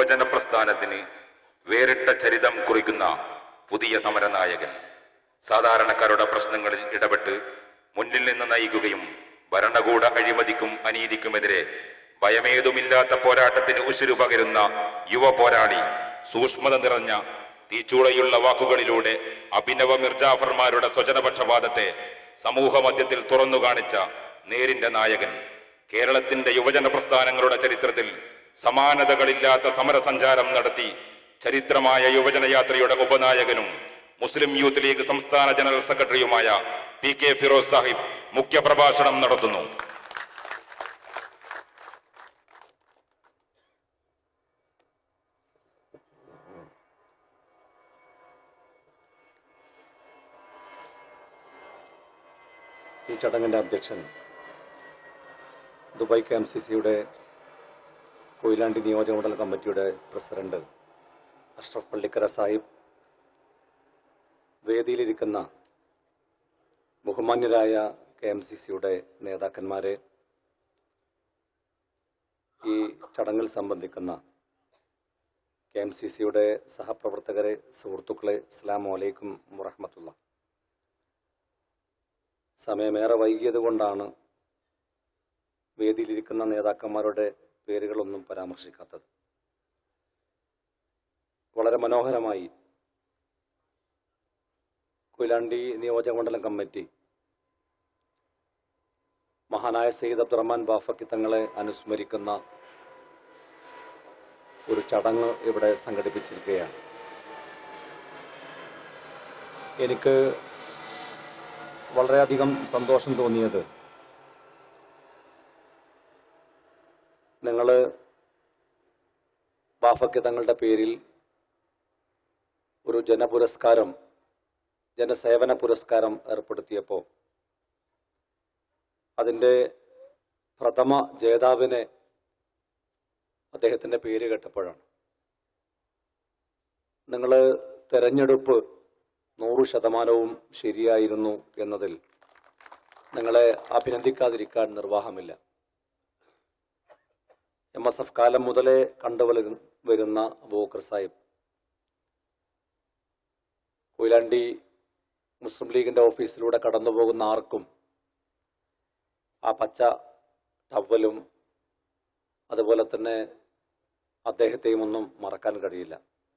യുവജന പ്രസ്ഥാനത്തിന് വേറിട്ട ചരിതം കുറിക്കുന്ന പുതിയ സമരനായകൻ സാധാരണക്കാരുടെ പ്രശ്നങ്ങളിൽ ഇടപെട്ട് മുന്നിൽ നിന്ന് നയിക്കുകയും ഭരണകൂട അഴിമതിക്കും അനീതിക്കുമെതിരെ ഭയമേതുമില്ലാത്ത പോരാട്ടത്തിന് ഉശിരു പകരുന്ന യുവ പോരാളി സൂക്ഷ്മത നിറഞ്ഞ തീച്ചൂളയുള്ള വാക്കുകളിലൂടെ അഭിനവ മിർജാഫർമാരുടെ സ്വജനപക്ഷപാതത്തെ സമൂഹ മധ്യത്തിൽ തുറന്നു കാണിച്ച നേരിന്റെ നായകൻ കേരളത്തിന്റെ യുവജന പ്രസ്ഥാനങ്ങളുടെ ചരിത്രത്തിൽ സമാനതകളില്ലാത്ത സമരസഞ്ചാരം നടത്തി ചരിത്രമായ യുവജനയാത്രയുടെ ഉപനായകനും മുസ്ലിം യൂത്ത് ലീഗ് സംസ്ഥാന ജനറൽ സെക്രട്ടറിയുമായ പി കെ ഫിറോസ് സാഹിബ് മുഖ്യപ്രഭാഷണം നടത്തുന്നു ഈ ചടങ്ങിൻ്റെ അധ്യക്ഷൻ ദുബായ് കെ എം സി സിയുടെ കൊയിലാണ്ടി നിയോജകമണ്ഡല കമ്മിറ്റിയുടെ പ്രസിഡന്റ് അഷ്റഫ് പള്ളിക്കര സാഹിബ് വേദിയിലിരിക്കുന്ന ബഹുമാന്യരായ കെ എം സി സിയുടെ നേതാക്കന്മാരെ ഈ ചടങ്ങിൽ സംബന്ധിക്കുന്ന കെ എം സി സിയുടെ സഹപ്രവർത്തകരെ സുഹൃത്തുക്കളെ അസ്സാം വലൈക്കും വറഹമത്തുള്ള സമയമേറെ വൈകിയത് കൊണ്ടാണ് വേദിയിലിരിക്കുന്ന നേതാക്കന്മാരുടെ പേരുകളൊന്നും പരാമർശിക്കാത്തത് വളരെ മനോഹരമായി കൊയിലാണ്ടി നിയോജകമണ്ഡലം കമ്മിറ്റി മഹാനായ സയ്യിദ് അബ്ദുറഹ്മാൻ ബാഫക്കി തങ്ങളെ അനുസ്മരിക്കുന്ന ഒരു ചടങ്ങ് ഇവിടെ സംഘടിപ്പിച്ചിരിക്കുകയാണ് എനിക്ക് വളരെയധികം സന്തോഷം തോന്നിയത് നിങ്ങൾ ബാഫയ്ക്ക് തങ്ങളുടെ പേരിൽ ഒരു ജനപുരസ്കാരം ജനസേവന പുരസ്കാരം ഏർപ്പെടുത്തിയപ്പോൾ അതിൻ്റെ പ്രഥമ ജേതാവിനെ അദ്ദേഹത്തിൻ്റെ പേര് കേട്ടപ്പോഴാണ് നിങ്ങൾ തെരഞ്ഞെടുപ്പ് നൂറ് ശതമാനവും ശരിയായിരുന്നു എന്നതിൽ നിങ്ങളെ അഭിനന്ദിക്കാതിരിക്കാൻ നിർവാഹമില്ല എം എസ് എഫ് കാലം മുതലേ കണ്ടുവല വരുന്ന അബൂബക്കർ സാഹിബ് കൊയിലാണ്ടി മുസ്ലിം ലീഗിന്റെ ഓഫീസിലൂടെ കടന്നു പോകുന്ന ആർക്കും ആ പച്ച ടവലും അതുപോലെ തന്നെ അദ്ദേഹത്തെയും ഒന്നും മറക്കാൻ കഴിയില്ല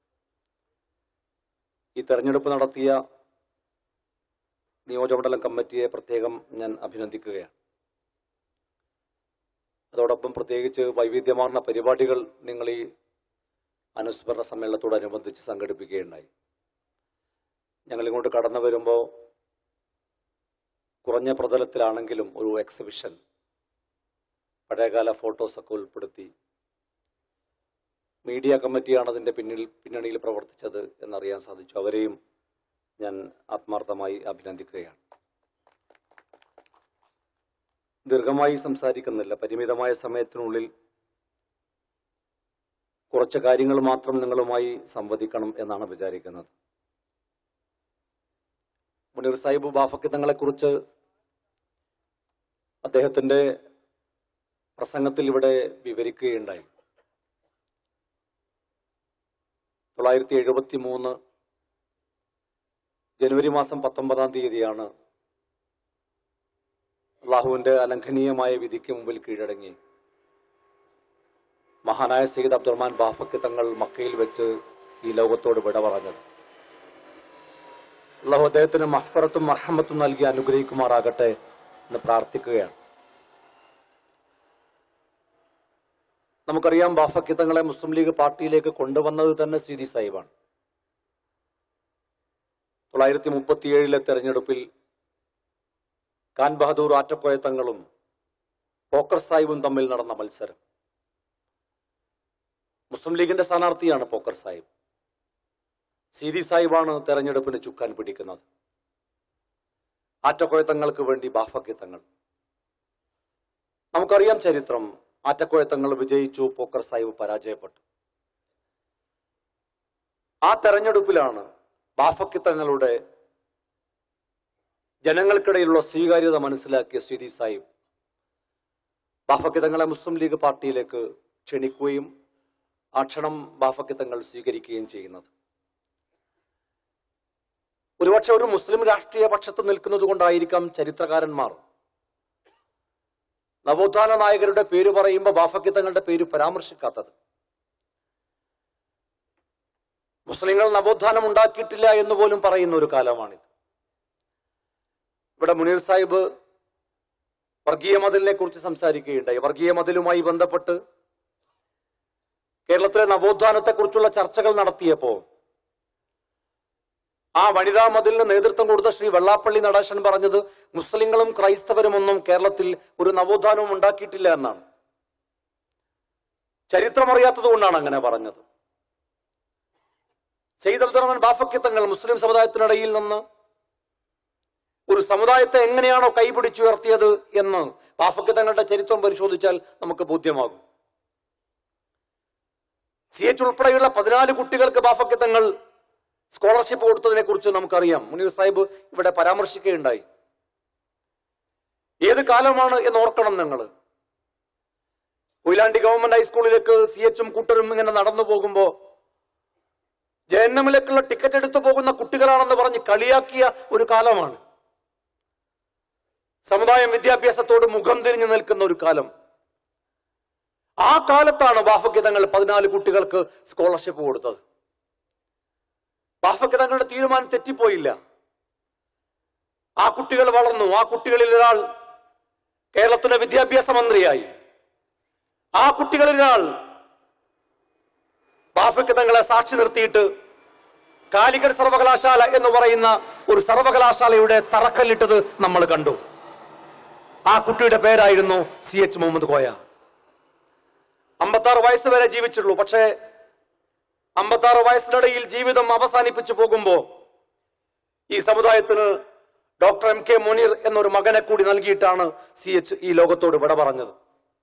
ഈ തെരഞ്ഞെടുപ്പ് നടത്തിയ നിയോജകമണ്ഡലം കമ്മിറ്റിയെ പ്രത്യേകം ഞാൻ അഭിനന്ദിക്കുകയാണ് അതോടൊപ്പം പ്രത്യേകിച്ച് വൈവിധ്യമാർന്ന പരിപാടികൾ നിങ്ങൾ ഈ അനുസ്മരണ സമ്മേളനത്തോടനുബന്ധിച്ച് സംഘടിപ്പിക്കുകയുണ്ടായി ഞങ്ങൾ ഇങ്ങോട്ട് കടന്നു വരുമ്പോൾ കുറഞ്ഞ പ്രതലത്തിലാണെങ്കിലും ഒരു എക്സിബിഷൻ പഴയകാല ഫോട്ടോസൊക്കെ ഉൾപ്പെടുത്തി മീഡിയ കമ്മിറ്റിയാണ് അതിൻ്റെ പിന്നിൽ പിന്നണിയിൽ പ്രവർത്തിച്ചത് എന്നറിയാൻ സാധിച്ചു അവരെയും ഞാൻ ആത്മാർത്ഥമായി അഭിനന്ദിക്കുകയാണ് ദീർഘമായി സംസാരിക്കുന്നില്ല പരിമിതമായ സമയത്തിനുള്ളിൽ കുറച്ച് കാര്യങ്ങൾ മാത്രം നിങ്ങളുമായി സംവദിക്കണം എന്നാണ് വിചാരിക്കുന്നത് മുനീർ സാഹിബ് ബാഫക്കി തങ്ങളെക്കുറിച്ച് അദ്ദേഹത്തിന്റെ പ്രസംഗത്തിൽ ഇവിടെ വിവരിക്കുകയുണ്ടായി തൊള്ളായിരത്തി എഴുപത്തി മൂന്ന് ജനുവരി മാസം പത്തൊമ്പതാം തീയതിയാണ് അള്ളാഹുവിന്റെ അലംഘനീയമായ വിധിക്ക് മുമ്പിൽ കീഴടങ്ങി മഹാനായ സയ്യിദ് അബ്ദുറഹ്മാൻ ബാഫക്ക് തങ്ങൾ മക്കയിൽ വെച്ച് ഈ ലോകത്തോട് വിട പറഞ്ഞത് അള്ളാഹു അദ്ദേഹത്തിന് മഹ്ഫറത്തും മർഹമത്തും നൽകി അനുഗ്രഹിക്കുമാറാകട്ടെ എന്ന് പ്രാർത്ഥിക്കുകയാണ് നമുക്കറിയാം ബാഫക്കി തങ്ങളെ മുസ്ലിം ലീഗ് പാർട്ടിയിലേക്ക് കൊണ്ടുവന്നത് തന്നെ സിദി സാഹിബാണ് തൊള്ളായിരത്തി മുപ്പത്തിയേഴിലെ തെരഞ്ഞെടുപ്പിൽ ഖാൻ ബഹദൂർ ആറ്റക്കോയ തങ്ങളും പോക്കർ സാഹിബും തമ്മിൽ നടന്ന മത്സരം മുസ്ലിം ലീഗിന്റെ സ്ഥാനാർത്ഥിയാണ് പോക്കർ സാഹിബ് സീതി സാഹിബാണ് തെരഞ്ഞെടുപ്പിന് ചുക്കാൻ പിടിക്കുന്നത് ആറ്റക്കോയ തങ്ങൾക്ക് വേണ്ടി ബാഫക്കി തങ്ങൾ നമുക്കറിയാം ചരിത്രം ആറ്റക്കോയ തങ്ങൾ വിജയിച്ചു പോക്കർ സാഹിബ് പരാജയപ്പെട്ടു ആ തെരഞ്ഞെടുപ്പിലാണ് ബാഫക്കി തങ്ങളുടെ ജനങ്ങൾക്കിടയിലുള്ള സ്വീകാര്യത മനസ്സിലാക്കിയ സ്വീതി സാഹിബ് ബാഫക്കി തങ്ങളെ മുസ്ലിം ലീഗ് പാർട്ടിയിലേക്ക് ക്ഷണിക്കുകയും ആ ക്ഷണം ബാഫയ്ക്ക് തങ്ങൾ സ്വീകരിക്കുകയും ചെയ്യുന്നത് ഒരുപക്ഷെ ഒരു മുസ്ലിം രാഷ്ട്രീയ പക്ഷത്ത് നിൽക്കുന്നത് കൊണ്ടായിരിക്കാം ചരിത്രകാരന്മാർ നവോത്ഥാന നായകരുടെ പേര് പറയുമ്പോൾ ബാഫയ്ക്ക് തങ്ങളുടെ പേര് പരാമർശിക്കാത്തത് മുസ്ലിങ്ങൾ നവോത്ഥാനം ഉണ്ടാക്കിയിട്ടില്ല എന്ന് പോലും പറയുന്ന ഒരു കാലമാണിത് ഇവിടെ മുനീർ സാഹിബ് വർഗീയ മതിലിനെ കുറിച്ച് സംസാരിക്കുകയുണ്ടായി വർഗീയ മതിലുമായി ബന്ധപ്പെട്ട് കേരളത്തിലെ നവോത്ഥാനത്തെ കുറിച്ചുള്ള ചർച്ചകൾ നടത്തിയപ്പോ ആ വനിതാ മതിലിന് നേതൃത്വം കൊടുത്ത ശ്രീ വെള്ളാപ്പള്ളി നടേശൻ പറഞ്ഞത് മുസ്ലിങ്ങളും ക്രൈസ്തവരും ഒന്നും കേരളത്തിൽ ഒരു നവോത്ഥാനവും ഉണ്ടാക്കിയിട്ടില്ല എന്നാണ് ചരിത്രമറിയാത്തത് കൊണ്ടാണ് അങ്ങനെ പറഞ്ഞത് സെയ്ദ് അബ്ദുറഹ്മാൻ ബാഫക്കി തങ്ങൾ മുസ്ലിം സമുദായത്തിനിടയിൽ നിന്ന് ഒരു സമുദായത്തെ എങ്ങനെയാണോ കൈപിടിച്ചുയർത്തിയത് എന്ന് ബാഫക്കി തങ്ങളുടെ ചരിത്രം പരിശോധിച്ചാൽ നമുക്ക് ബോധ്യമാകും സി എച്ച് ഉൾപ്പെടെയുള്ള പതിനാല് കുട്ടികൾക്ക് ബാഫക്കി തങ്ങൾ സ്കോളർഷിപ്പ് കൊടുത്തതിനെ കുറിച്ച് നമുക്കറിയാം മുനീർ സാഹിബ് ഇവിടെ പരാമർശിക്കുകയുണ്ടായി ഏത് കാലമാണ് എന്ന് ഓർക്കണം നിങ്ങൾ കൊയിലാണ്ടി ഗവൺമെന്റ് ഹൈസ്കൂളിലേക്ക് സി എച്ചും കൂട്ടരും ഇങ്ങനെ നടന്നു പോകുമ്പോ ജയന്നമിലേക്കുള്ള ടിക്കറ്റ് എടുത്തു പോകുന്ന കുട്ടികളാണെന്ന് പറഞ്ഞ് കളിയാക്കിയ ഒരു കാലമാണ് സമുദായം വിദ്യാഭ്യാസത്തോട് മുഖം തിരിഞ്ഞു നിൽക്കുന്ന ഒരു കാലം ആ കാലത്താണ് ബാഫഗീതങ്ങൾ പതിനാല് കുട്ടികൾക്ക് സ്കോളർഷിപ്പ് കൊടുത്തത് ബാഫഗീതങ്ങളുടെ തീരുമാനം തെറ്റിപ്പോയില്ല ആ കുട്ടികൾ വളർന്നു ആ കുട്ടികളിൽ ഒരാൾ കേരളത്തിലെ വിദ്യാഭ്യാസ മന്ത്രിയായി ആ കുട്ടികളിൽ ഒരാൾ ബാഫയ്ക്ക് തങ്ങളെ സാക്ഷി നിർത്തിയിട്ട് കാലിക്കറ്റ് സർവകലാശാല എന്ന് പറയുന്ന ഒരു സർവകലാശാലയുടെ തറക്കല്ലിട്ടത് നമ്മൾ കണ്ടു ആ കുട്ടിയുടെ പേരായിരുന്നു സി എച്ച് മുഹമ്മദ് കോയ അമ്പത്താറ് വയസ്സ് വരെ ജീവിച്ചുള്ളൂ പക്ഷേ അമ്പത്താറ് വയസ്സിനിടയിൽ ജീവിതം അവസാനിപ്പിച്ചു പോകുമ്പോ ഈ സമുദായത്തിന് ഡോക്ടർ എം കെ മുനീർ എന്നൊരു മകനെ കൂടി നൽകിയിട്ടാണ് സി എച്ച് ഈ ലോകത്തോട് വിട പറഞ്ഞത്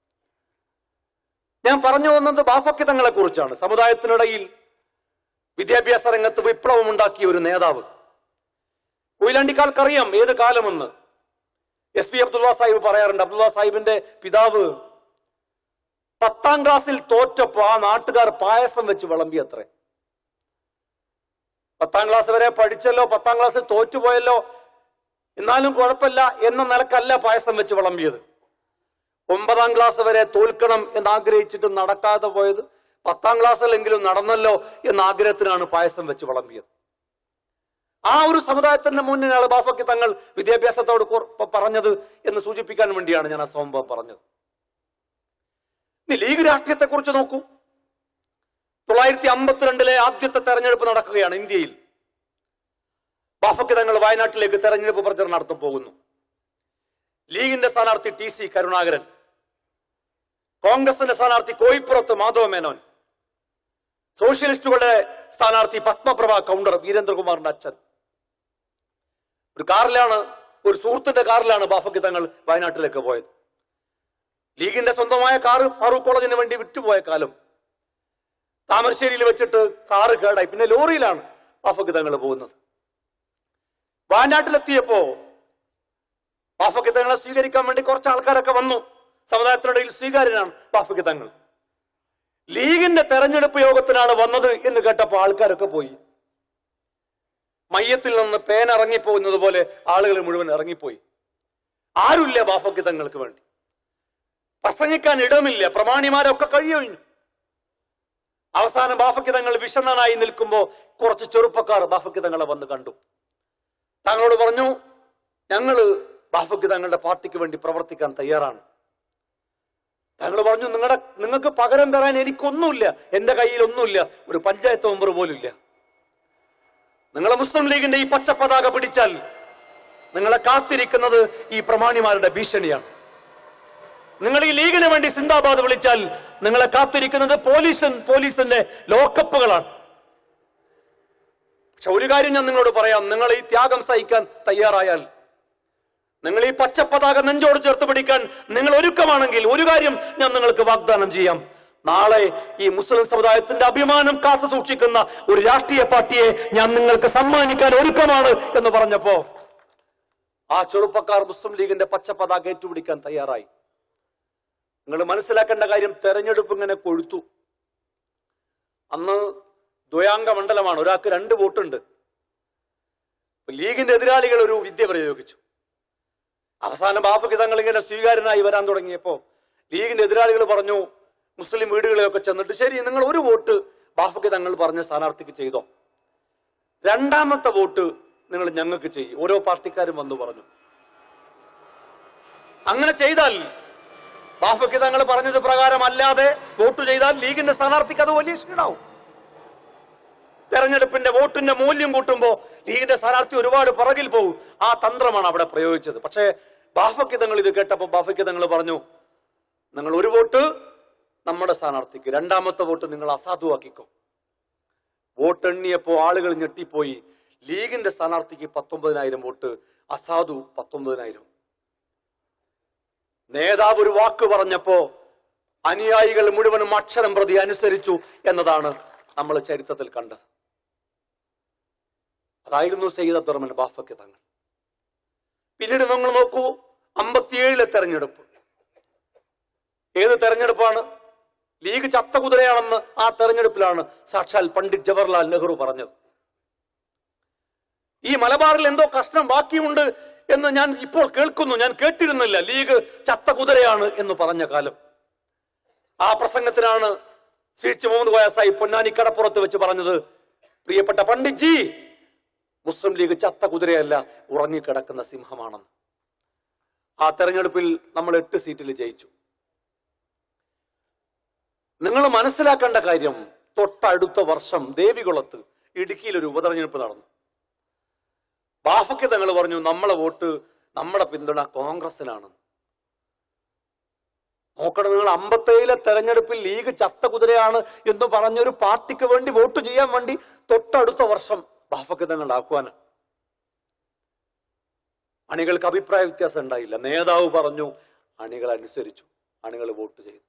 ഞാൻ പറഞ്ഞു വന്നത് ബാഫക്കിതങ്ങളെ കുറിച്ചാണ് സമുദായത്തിനിടയിൽ വിദ്യാഭ്യാസ രംഗത്ത് വിപ്ലവം ഉണ്ടാക്കിയ ഒരു നേതാവ് കൊയിലാണ്ടിക്കാർക്കറിയാം ഏത് കാലമെന്ന് എസ് പി അബ്ദുള്ള സാഹിബ് പറയാറുണ്ട് അബ്ദുള്ള സാഹിബിന്റെ പിതാവ് പത്താം ക്ലാസ്സിൽ തോറ്റപ്പോ ആ നാട്ടുകാർ പായസം വെച്ച് വിളമ്പി അത്രേ പത്താം ക്ലാസ് വരെ പഠിച്ചല്ലോ പത്താം ക്ലാസ്സിൽ തോറ്റുപോയല്ലോ എന്നാലും കുഴപ്പമില്ല എന്ന നിലക്കല്ല പായസം വെച്ച് വിളമ്പിയത് ഒമ്പതാം ക്ലാസ് വരെ തോൽക്കണം എന്ന് ആഗ്രഹിച്ചിട്ട് നടക്കാതെ പോയത് പത്താം ക്ലാസ്സിലെങ്കിലും നടന്നല്ലോ എന്ന ആഗ്രഹത്തിനാണ് പായസം വെച്ച് വിളമ്പിയത് ആ ഒരു സമുദായത്തിന്റെ മുന്നിലാണ് ബാഫയ്ക്ക് തങ്ങൾ വിദ്യാഭ്യാസത്തോട് കുർ- പറഞ്ഞത് എന്ന് സൂചിപ്പിക്കാൻ വേണ്ടിയാണ് ഞാൻ ആ സംഭവം പറഞ്ഞത് ഇനി ലീഗ് രാഷ്ട്രീയത്തെ കുറിച്ച് നോക്കൂ തൊള്ളായിരത്തി അമ്പത്തിരണ്ടിലെ ആദ്യത്തെ തെരഞ്ഞെടുപ്പ് നടക്കുകയാണ് ഇന്ത്യയിൽ ബാഫയ്ക്ക് തങ്ങൾ വയനാട്ടിലേക്ക് തെരഞ്ഞെടുപ്പ് പ്രചരണം നടത്താൻ പോകുന്നു ലീഗിന്റെ സ്ഥാനാർത്ഥി ടി സി കരുണാകരൻ കോൺഗ്രസിന്റെ സ്ഥാനാർത്ഥി കോയിപ്പുറത്ത് മാധവ മേനോൻ സോഷ്യലിസ്റ്റുകളുടെ സ്ഥാനാർത്ഥി പത്മപ്രഭ കൗണ്ടർ വീരേന്ദ്രകുമാറിന്റെ അച്ഛൻ ഒരു കാറിലാണ് ഒരു സുഹൃത്തിന്റെ കാറിലാണ് ബാഫയ്ക്ക് തങ്ങൾ വയനാട്ടിലേക്ക് പോയത് ലീഗിന്റെ സ്വന്തമായ കാറ് ഫാറൂഖ് കോളേജിന് വേണ്ടി വിറ്റുപോയ കാലം താമരശ്ശേരിയിൽ വെച്ചിട്ട് കാറ് കേടായി പിന്നെ ലോറിയിലാണ് ബാഫയ്ക്ക് തങ്ങൾ പോകുന്നത് വയനാട്ടിലെത്തിയപ്പോ ബാഫയ്ക്ക് തങ്ങളെ സ്വീകരിക്കാൻ വേണ്ടി കുറച്ച് ആൾക്കാരൊക്കെ വന്നു സമുദായത്തിനിടയിൽ സ്വീകാര്യനാണ് ബാഫയ്ക്ക് തങ്ങൾ ലീഗിന്റെ തെരഞ്ഞെടുപ്പ് യോഗത്തിനാണ് വന്നത് എന്ന് കേട്ടപ്പോൾ ആൾക്കാരൊക്കെ പോയി മയ്യത്തിൽ നിന്ന് പേൻ ഇറങ്ങിപ്പോകുന്നത് പോലെ ആളുകൾ മുഴുവൻ ഇറങ്ങിപ്പോയി ആരുമില്ല ബാഫയ്ക്ക് തങ്ങൾക്ക് വേണ്ടി പ്രസംഗിക്കാൻ ഇടമില്ല പ്രമാണിമാരൊക്കെ കഴിയൊഴിഞ്ഞു അവസാനം ബാഫയ്ക്ക് തങ്ങൾ വിഷണ്ണനായി നിൽക്കുമ്പോൾ കുറച്ച് ചെറുപ്പക്കാർ ബാഫയ്ക്ക് തങ്ങളെ വന്ന് കണ്ടു തങ്ങളോട് പറഞ്ഞു ഞങ്ങള് ബാഫയ്ക്ക് തങ്ങളുടെ പാർട്ടിക്ക് വേണ്ടി പ്രവർത്തിക്കാൻ തയ്യാറാണ് തങ്ങൾ പറഞ്ഞു നിങ്ങളുടെ നിങ്ങൾക്ക് പകരം തരാൻ എനിക്കൊന്നുമില്ല എന്റെ കയ്യിൽ ഒന്നുമില്ല ഒരു പഞ്ചായത്ത് മെമ്പർ പോലും ഇല്ല നിങ്ങളെ മുസ്ലിം ലീഗിന്റെ ഈ പച്ച പതാക പിടിച്ചാൽ നിങ്ങളെ കാത്തിരിക്കുന്നത് ഈ പ്രമാണിമാരുടെ ഭീഷണിയാണ് നിങ്ങൾ ഈ ലീഗിന് വേണ്ടി സിന്ദാബാദ് വിളിച്ചാൽ നിങ്ങളെ കാത്തിരിക്കുന്നത് പോലീസ് പോലീസിന്റെ ലോക്കപ്പുകളാണ് പക്ഷെ ഒരു കാര്യം ഞാൻ നിങ്ങളോട് പറയാം നിങ്ങൾ ഈ ത്യാഗം സഹിക്കാൻ തയ്യാറായാൽ നിങ്ങൾ ഈ പച്ച പതാക നെഞ്ചോട് ചേർത്ത് പിടിക്കാൻ നിങ്ങൾ ഒരുക്കമാണെങ്കിൽ ഒരു കാര്യം ഞാൻ നിങ്ങൾക്ക് വാഗ്ദാനം ചെയ്യാം നാളെ ഈ മുസ്ലിം സമുദായത്തിന്റെ അഭിമാനം കാത്തു സൂക്ഷിക്കുന്ന ഒരു രാഷ്ട്രീയ പാർട്ടിയെ ഞാൻ നിങ്ങൾക്ക് സമ്മാനിക്കാൻ ഒരുക്കമാണ് എന്ന് പറഞ്ഞപ്പോ ആ ചെറുപ്പക്കാർ മുസ്ലിം ലീഗിന്റെ പച്ച പതാക ഏറ്റുപിടിക്കാൻ തയ്യാറായി നിങ്ങൾ മനസ്സിലാക്കേണ്ട കാര്യം തെരഞ്ഞെടുപ്പ് ഇങ്ങനെ കൊഴുത്തു അന്ന് ദ്വയാംഗ മണ്ഡലമാണ് ഒരാൾക്ക് രണ്ട് വോട്ടുണ്ട് അപ്പൊ ലീഗിന്റെ എതിരാളികൾ ഒരു വിദ്യ പ്രയോഗിച്ചു അവസാനം ബാഫയ്ക്ക് തങ്ങൾ ഇങ്ങനെ സ്വീകാര്യനായി വരാൻ തുടങ്ങിയപ്പോ ലീഗിന്റെ എതിരാളികൾ പറഞ്ഞു മുസ്ലിം വീടുകളിലൊക്കെ ചെന്നിട്ട് ശരി നിങ്ങൾ ഒരു വോട്ട് ബാഫയ്ക്ക് തങ്ങൾ പറഞ്ഞ സ്ഥാനാർത്ഥിക്ക് ചെയ്തോ രണ്ടാമത്തെ വോട്ട് നിങ്ങൾ ഞങ്ങൾക്ക് ചെയ്യും ഓരോ പാർട്ടിക്കാരും വന്നു പറഞ്ഞു അങ്ങനെ ചെയ്താൽ ബാഫയ്ക്ക് തങ്ങൾ പറഞ്ഞത് പ്രകാരം അല്ലാതെ വോട്ട് ചെയ്താൽ ലീഗിന്റെ സ്ഥാനാർത്ഥിക്ക് അത് വലിയ ക്ഷീണാവും തെരഞ്ഞെടുപ്പിന്റെ വോട്ടിന്റെ മൂല്യം കൂട്ടുമ്പോ ലീഗിന്റെ സ്ഥാനാർത്ഥി ഒരുപാട് പുറകിൽ പോകും ആ തന്ത്രമാണ് അവിടെ പ്രയോഗിച്ചത് പക്ഷേ ബാഫയ്ക്ക് തങ്ങൾ ഇത് കേട്ടപ്പോൾ ബാഫയ്ക്ക് തങ്ങൾ പറഞ്ഞു നിങ്ങൾ ഒരു വോട്ട് നമ്മുടെ സ്ഥാനാർത്ഥിക്ക് രണ്ടാമത്തെ വോട്ട് നിങ്ങൾ അസാധുവാക്കിക്കോ വോട്ട് എണ്ണിയപ്പോ ആളുകൾ ഞെട്ടിപ്പോയി ലീഗിന്റെ സ്ഥാനാർത്ഥിക്ക് പത്തൊമ്പതിനായിരം വോട്ട് അസാധു പത്തൊമ്പതിനായിരം നേതാവ് ഒരു വാക്ക് പറഞ്ഞപ്പോ അനുയായികൾ മുഴുവനും അക്ഷരം പ്രതി അനുസരിച്ചു എന്നതാണ് നമ്മൾ ചരിത്രത്തിൽ കണ്ടത് അതായിരുന്നു സയ്യിദ് അബ്ദുറഹ്മാൻ ബാഫയ്ക്ക് തങ്ങൾ പിന്നീട് നിങ്ങൾ നോക്കൂ അമ്പത്തിയേഴിലെ തെരഞ്ഞെടുപ്പ് ഏത് തെരഞ്ഞെടുപ്പാണ് ലീഗ് ചത്ത കുതിരയാണെന്ന് ആ തെരഞ്ഞെടുപ്പിലാണ് സാക്ഷാൽ പണ്ഡിറ്റ് ജവഹർലാൽ നെഹ്റു പറഞ്ഞത് ഈ മലബാറിൽ എന്തോ കഷ്ണം ബാക്കിയുണ്ട് എന്ന് ഞാൻ ഇപ്പോൾ കേൾക്കുന്നു ഞാൻ കേട്ടിരുന്നില്ല ലീഗ് ചത്ത കുതിരയാണ് എന്ന് പറഞ്ഞ കാലം ആ പ്രസംഗത്തിനാണ് ശ്രീ ചി മുഹമ്മദ് കോയാസായി പൊന്നാനി കടപ്പുറത്ത് വെച്ച് പറഞ്ഞത് പ്രിയപ്പെട്ട പണ്ഡിറ്റ്ജി മുസ്ലിം ലീഗ് ചത്ത കുതിരയല്ല ഉറങ്ങിക്കിടക്കുന്ന സിംഹമാണെന്ന് ആ തെരഞ്ഞെടുപ്പിൽ നമ്മൾ എട്ട് സീറ്റിൽ ജയിച്ചു നിങ്ങൾ മനസ്സിലാക്കേണ്ട കാര്യം തൊട്ടടുത്ത വർഷം ദേവികുളത്ത് ഇടുക്കിയിൽ ഒരു ഉപതെരഞ്ഞെടുപ്പ് നടന്നു ബാഫയ്ക്ക് തങ്ങൾ പറഞ്ഞു നമ്മളെ വോട്ട് നമ്മുടെ പിന്തുണ കോൺഗ്രസിനാണ് നോക്കണം നിങ്ങൾ അമ്പത്തേഴിലെ തെരഞ്ഞെടുപ്പിൽ ലീഗ് ചത്ത കുതിരയാണ് എന്ന് പറഞ്ഞൊരു പാർട്ടിക്ക് വേണ്ടി വോട്ട് ചെയ്യാൻ വേണ്ടി തൊട്ടടുത്ത വർഷം ബാഫയ്ക്ക് തങ്ങൾ ആഹ്വാനം അണികൾക്ക് അഭിപ്രായ വ്യത്യാസം ഉണ്ടായില്ല നേതാവ് പറഞ്ഞു അണികൾ അനുസരിച്ചു അണികൾ വോട്ട് ചെയ്തു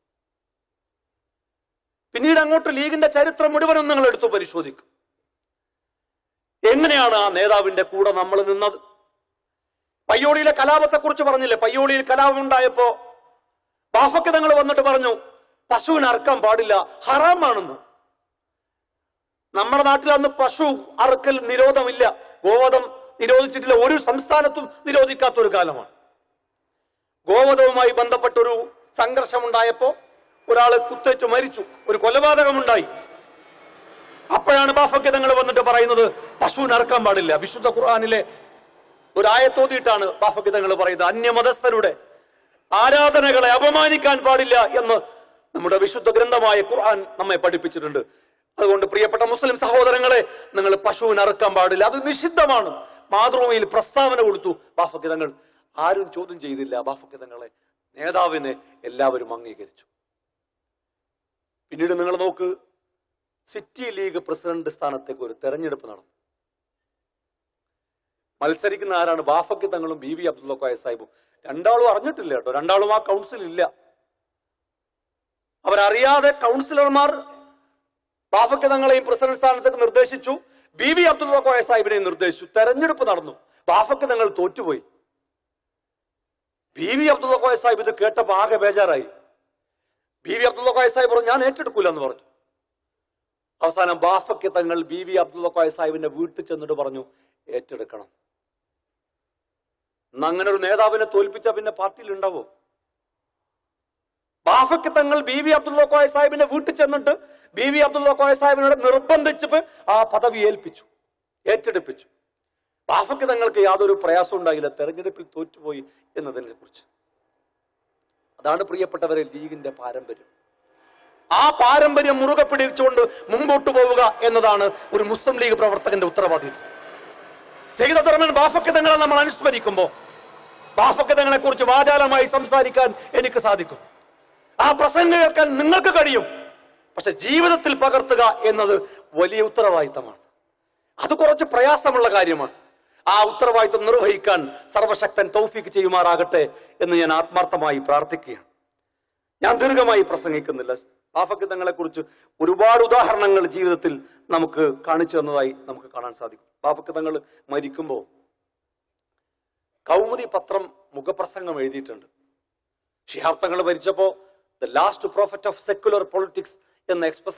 പിന്നീട് അങ്ങോട്ട് ലീഗിന്റെ ചരിത്രം മുഴുവനും നിങ്ങൾ എടുത്തു പരിശോധിക്കും എങ്ങനെയാണ് ആ നേതാവിന്റെ കൂടെ നമ്മൾ നിന്നത് പയ്യോളിയിലെ കലാപത്തെ കുറിച്ച് പറഞ്ഞില്ലേ പയ്യോളിയിൽ കലാപം ഉണ്ടായപ്പോ ബാഫയ്ക്ക് തങ്ങൾ വന്നിട്ട് പറഞ്ഞു പശുവിനെ അറക്കാൻ പാടില്ല ഹറാമാണെന്ന് നമ്മുടെ നാട്ടിൽ അന്ന് പശു അറുക്കൽ നിരോധമില്ല ഗോവധം നിരോധിച്ചിട്ടില്ല ഒരു സംസ്ഥാനത്തും നിരോധിക്കാത്ത ഒരു കാലമാണ് ഗോവധവുമായി ബന്ധപ്പെട്ടൊരു സംഘർഷമുണ്ടായപ്പോ ഒരാള് കുത്തേറ്റ് മരിച്ചു ഒരു കൊലപാതകമുണ്ടായി അപ്പോഴാണ് ബാഫയ്ക്ക് തങ്ങൾ വന്നിട്ട് പറയുന്നത് പശുവിനെ അറക്കാൻ പാടില്ല വിശുദ്ധ ഖുർആാനിലെ ഒരു ആയത്തോതിയിട്ടാണ് ബാഫയ്ക്ക് തങ്ങൾ പറയുന്നത് അന്യമതസ്ഥരുടെ ആരാധനകളെ അപമാനിക്കാൻ പാടില്ല എന്ന് നമ്മുടെ വിശുദ്ധ ഗ്രന്ഥമായ ഖുർആൻ നമ്മെ പഠിപ്പിച്ചിട്ടുണ്ട് അതുകൊണ്ട് പ്രിയപ്പെട്ട മുസ്ലിം സഹോദരങ്ങളെ നിങ്ങൾ പശുവിനെ അറുക്കാൻ പാടില്ല അത് നിഷിദ്ധമാണ് മാതൃഭൂമിയിൽ പ്രസ്താവന കൊടുത്തു ബാഫയ്ക്ക് തങ്ങൾ ആരും ചോദ്യം ചെയ്തില്ല ബാഫയ്ക്ക് തങ്ങളെ നേതാവിനെ എല്ലാവരും അംഗീകരിച്ചു പിന്നീട് നിങ്ങൾ നോക്ക് സിറ്റി ലീഗ് പ്രസിഡന്റ് സ്ഥാനത്തേക്ക് ഒരു തെരഞ്ഞെടുപ്പ് നടന്നു മത്സരിക്കുന്ന ആരാണ് ബാഫയ്ക്ക് തങ്ങളും ബി വി അബ്ദുള്ള കോയ സാഹിബും രണ്ടാളും അറിഞ്ഞിട്ടില്ല കേട്ടോ രണ്ടാളും ആ കൗൺസിൽ ഇല്ല അവരറിയാതെ കൗൺസിലർമാർ ബാഫയ്ക്ക് തങ്ങളെയും പ്രസിഡന്റ് സ്ഥാനത്തേക്ക് നിർദ്ദേശിച്ചു ബി വി അബ്ദുള്ള കോയ സാഹിബിനെയും നിർദ്ദേശിച്ചു തെരഞ്ഞെടുപ്പ് നടന്നു ബാഫയ്ക്ക് തങ്ങൾ തോറ്റുപോയി ബി വി അബ്ദുള്ള കോയ സാഹിബ് ഇത് കേട്ടപ്പോ ആകെ ബേജാറായി ബി വി അബ്ദുള്ള കോയ സാഹിബ് പറഞ്ഞു ഞാൻ ഏറ്റെടുക്കൂല എന്ന് പറഞ്ഞു അവസാനം ബാഫയ്ക്ക് തങ്ങൾ ബി വി അബ്ദുള്ള കോയ സാഹിബിന്റെ വീട്ടിൽ ചെന്നിട്ട് പറഞ്ഞു ഏറ്റെടുക്കണം ഇന്ന് അങ്ങനെ ഒരു നേതാവിനെ തോൽപ്പിച്ച പിന്നെ പാർട്ടിയിൽ ഉണ്ടാവോ ബാഫയ്ക്ക് തങ്ങൾ ബി വി അബ്ദുള്ള കോയ സാഹിബിന്റെ വീട്ടിൽ ചെന്നിട്ട് ബി വി അബ്ദുള്ള കോയ സാഹിബിനോട് നിർബന്ധിച്ച് ആ പദവി ഏൽപ്പിച്ചു ഏറ്റെടുപ്പിച്ചു ബാഫയ്ക്ക് തങ്ങൾക്ക് യാതൊരു പ്രയാസം ഉണ്ടായില്ല തെരഞ്ഞെടുപ്പിൽ തോറ്റുപോയി എന്നതിനെ കുറിച്ച് അതാണ് പ്രിയപ്പെട്ടവരെ ലീഗിന്റെ പാരമ്പര്യം ആ പാരമ്പര്യം മുറുകെ പിടിച്ചുകൊണ്ട് മുമ്പോട്ട് പോവുക എന്നതാണ് ഒരു മുസ്ലിം ലീഗ് പ്രവർത്തകന്റെ ഉത്തരവാദിത്വം സെയ്ദ് അബ്ദുറഹ്മാൻ ബാഫയ്ക്ക് തങ്ങളെ നമ്മൾ അനുസ്മരിക്കുമ്പോൾ ബാഫയ്ക്ക് തങ്ങളെ കുറിച്ച് വാചാലമായി സംസാരിക്കാൻ എനിക്ക് സാധിക്കും ആ പ്രസംഗം കേൾക്കാൻ നിങ്ങൾക്ക് കഴിയും പക്ഷെ ജീവിതത്തിൽ പകർത്തുക എന്നത് വലിയ ഉത്തരവാദിത്തമാണ് അത് കുറച്ച് പ്രയാസമുള്ള കാര്യമാണ് ആ ഉത്തരവാദിത്തം നിർവഹിക്കാൻ സർവശക്തൻ തൗഫീക്ക് ചെയ്യുമാറാകട്ടെ എന്ന് ഞാൻ ആത്മാർത്ഥമായി പ്രാർത്ഥിക്കുകയാണ് ഞാൻ ദീർഘമായി പ്രസംഗിക്കുന്നില്ല ബാഫയ്ക്ക് തങ്ങളെ കുറിച്ച് ഒരുപാട് ഉദാഹരണങ്ങൾ ജീവിതത്തിൽ നമുക്ക് കാണിച്ചു തന്നതായി നമുക്ക് കാണാൻ സാധിക്കും ബാഫയ്ക്ക് തങ്ങൾ മരിക്കുമ്പോൾ കൗമുദി പത്രം മുഖപ്രസംഗം എഴുതിയിട്ടുണ്ട് ഷിഹാബ് തങ്ങൾ മരിച്ചപ്പോ the last prophet of secular politics എന്ന എക്സ്പ്രസ്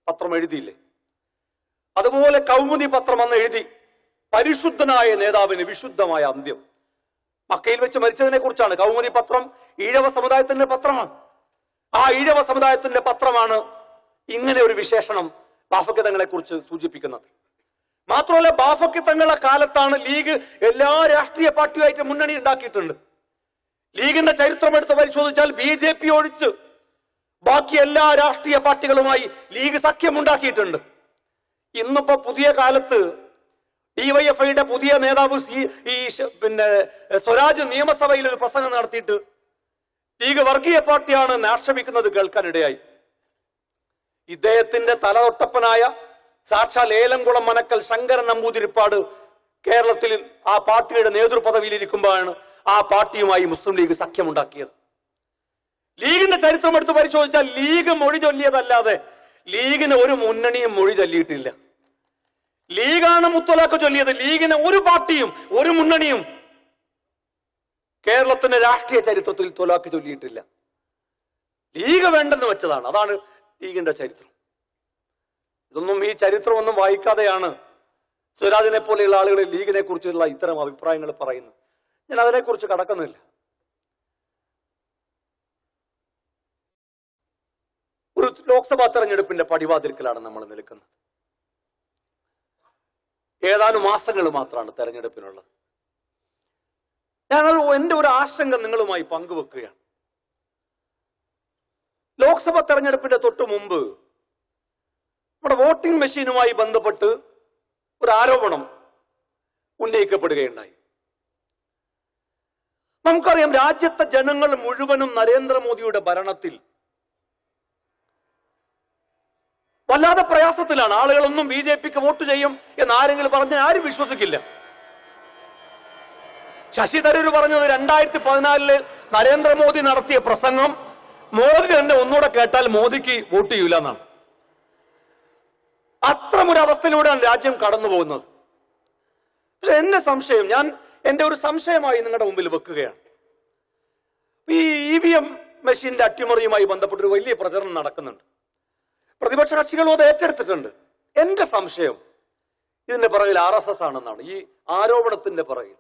പത്രം എഴുതിയില്ലേ അതുപോലെ കൗമുദി പത്രം അന്ന് എഴുതി പരിശുദ്ധനായ നേതാവിന് വിശുദ്ധമായ അന്ത്യം മക്കയിൽ വെച്ച് മരിച്ചതിനെ കുറിച്ചാണ് കൗമുദി പത്രം ഈഴവ സമുദായത്തിന്റെ പത്രമാണ് ആ ഈഴവ സമുദായത്തിന്റെ പത്രമാണ് ഇങ്ങനെ ഒരു വിശേഷണം ബാഫക്കിതങ്ങളെ കുറിച്ച് സൂചിപ്പിക്കുന്നത് മാത്രമല്ല ബാഫക്കിത്തങ്ങളുടെ കാലത്താണ് ലീഗ് എല്ലാ രാഷ്ട്രീയ പാർട്ടിയുമായിട്ട് മുന്നണി ഉണ്ടാക്കിയിട്ടുണ്ട് ലീഗിന്റെ ചരിത്രം എടുത്ത് പരിശോധിച്ചാൽ ബി ജെ പി ഒഴിച്ച് ബാക്കി എല്ലാ രാഷ്ട്രീയ പാർട്ടികളുമായി ലീഗ് സഖ്യമുണ്ടാക്കിയിട്ടുണ്ട് ഇന്നിപ്പോ പുതിയ കാലത്ത് ഡിവൈഎഫ്ഐയുടെ പുതിയ നേതാവ് സി ഈ ശ- പിന്നെ സ്വരാജ് നിയമസഭയിൽ ഒരു പ്രസംഗം നടത്തിയിട്ട് ലീഗ് വർഗീയ പാർട്ടിയാണ് എന്ന് ആക്ഷേപിക്കുന്നത് കേൾക്കാനിടയായി ഇദ്ദേഹത്തിന്റെ തലതൊട്ടപ്പനായ സാക്ഷാൽ ഏലംകുളം മനക്കൽ ശങ്കരൻ നമ്പൂതിരിപ്പാട് കേരളത്തിൽ ആ പാർട്ടിയുടെ നേതൃപദവിയിൽ ഇരിക്കുമ്പോഴാണ് ആ പാർട്ടിയുമായി മുസ്ലിം ലീഗ് സഖ്യമുണ്ടാക്കിയത് ലീഗിന്റെ ചരിത്രം എടുത്ത് പരിശോധിച്ചാൽ ലീഗ് മൊഴി ചൊല്ലിയതല്ലാതെ ലീഗിന് ഒരു മുന്നണിയും മൊഴി ചൊല്ലിയിട്ടില്ല ലീഗാണ് മുത്തലാഖ് ചൊല്ലിയത് ലീഗിന് ഒരു പാർട്ടിയും ഒരു മുന്നണിയും കേരളത്തിന്റെ രാഷ്ട്രീയ ചരിത്രത്തിൽ തൊലാക്ക് ചൊല്ലിയിട്ടില്ല ലീഗ് വേണ്ടെന്ന് വെച്ചതാണ് അതാണ് ലീഗിന്റെ ചരിത്രം ഇതൊന്നും ഈ ചരിത്രമൊന്നും വായിക്കാതെയാണ് സ്വരാജിനെ പോലെയുള്ള ആളുകൾ ലീഗിനെ കുറിച്ചുള്ള ഇത്തരം അഭിപ്രായങ്ങൾ പറയുന്നത് ഞാൻ അതിനെക്കുറിച്ച് കടക്കുന്നില്ല ഒരു ലോക്സഭാ തെരഞ്ഞെടുപ്പിന്റെ പടിവാതിൽക്കലാണ് നമ്മൾ നിൽക്കുന്നത് ഏതാനും മാസങ്ങൾ മാത്രമാണ് തെരഞ്ഞെടുപ്പിനുള്ളത് ഞാനൊരു എന്റെ ഒരു ആശങ്ക നിങ്ങളുമായി പങ്കുവെക്കുകയാണ് ലോക്സഭ തെരഞ്ഞെടുപ്പിന്റെ തൊട്ട് മുമ്പ് നമ്മുടെ വോട്ടിംഗ് മെഷീനുമായി ബന്ധപ്പെട്ട് ഒരു ആരോപണം ഉന്നയിക്കപ്പെടുകയുണ്ടായി നമുക്കറിയാം രാജ്യത്തെ ജനങ്ങൾ മുഴുവനും നരേന്ദ്രമോദിയുടെ ഭരണത്തിൽ വല്ലാതെ പ്രയാസത്തിലാണ് ആളുകളൊന്നും ബി ജെ പിക്ക് വോട്ട് ചെയ്യും എന്ന് ആരെങ്കിലും പറഞ്ഞാൽ ആരും വിശ്വസിക്കില്ല ശശി തരൂർ പറഞ്ഞത് രണ്ടായിരത്തി പതിനാലില് നരേന്ദ്രമോദി നടത്തിയ പ്രസംഗം മോദി തന്നെ ഒന്നുകൂടെ കേട്ടാൽ മോദിക്ക് വോട്ട് ചെയ്യൂല എന്നാണ് അത്തരമൊരു അവസ്ഥയിലൂടെയാണ് രാജ്യം കടന്നു പോകുന്നത് പക്ഷെ എന്റെ സംശയം ഞാൻ എന്റെ ഒരു സംശയമായി നിങ്ങളുടെ മുമ്പിൽ വെക്കുകയാണ് ഈ ഇ വി എം മെഷീന്റെ അട്ടിമറിയുമായി ബന്ധപ്പെട്ട ഒരു വലിയ പ്രചരണം നടക്കുന്നുണ്ട് പ്രതിപക്ഷ കക്ഷികളും അത് ഏറ്റെടുത്തിട്ടുണ്ട് എന്റെ സംശയം ഇതിന്റെ പിറകിൽ ആർ എസ് എസ് ആണെന്നാണ് ഈ ആരോപണത്തിന്റെ പിറകിൽ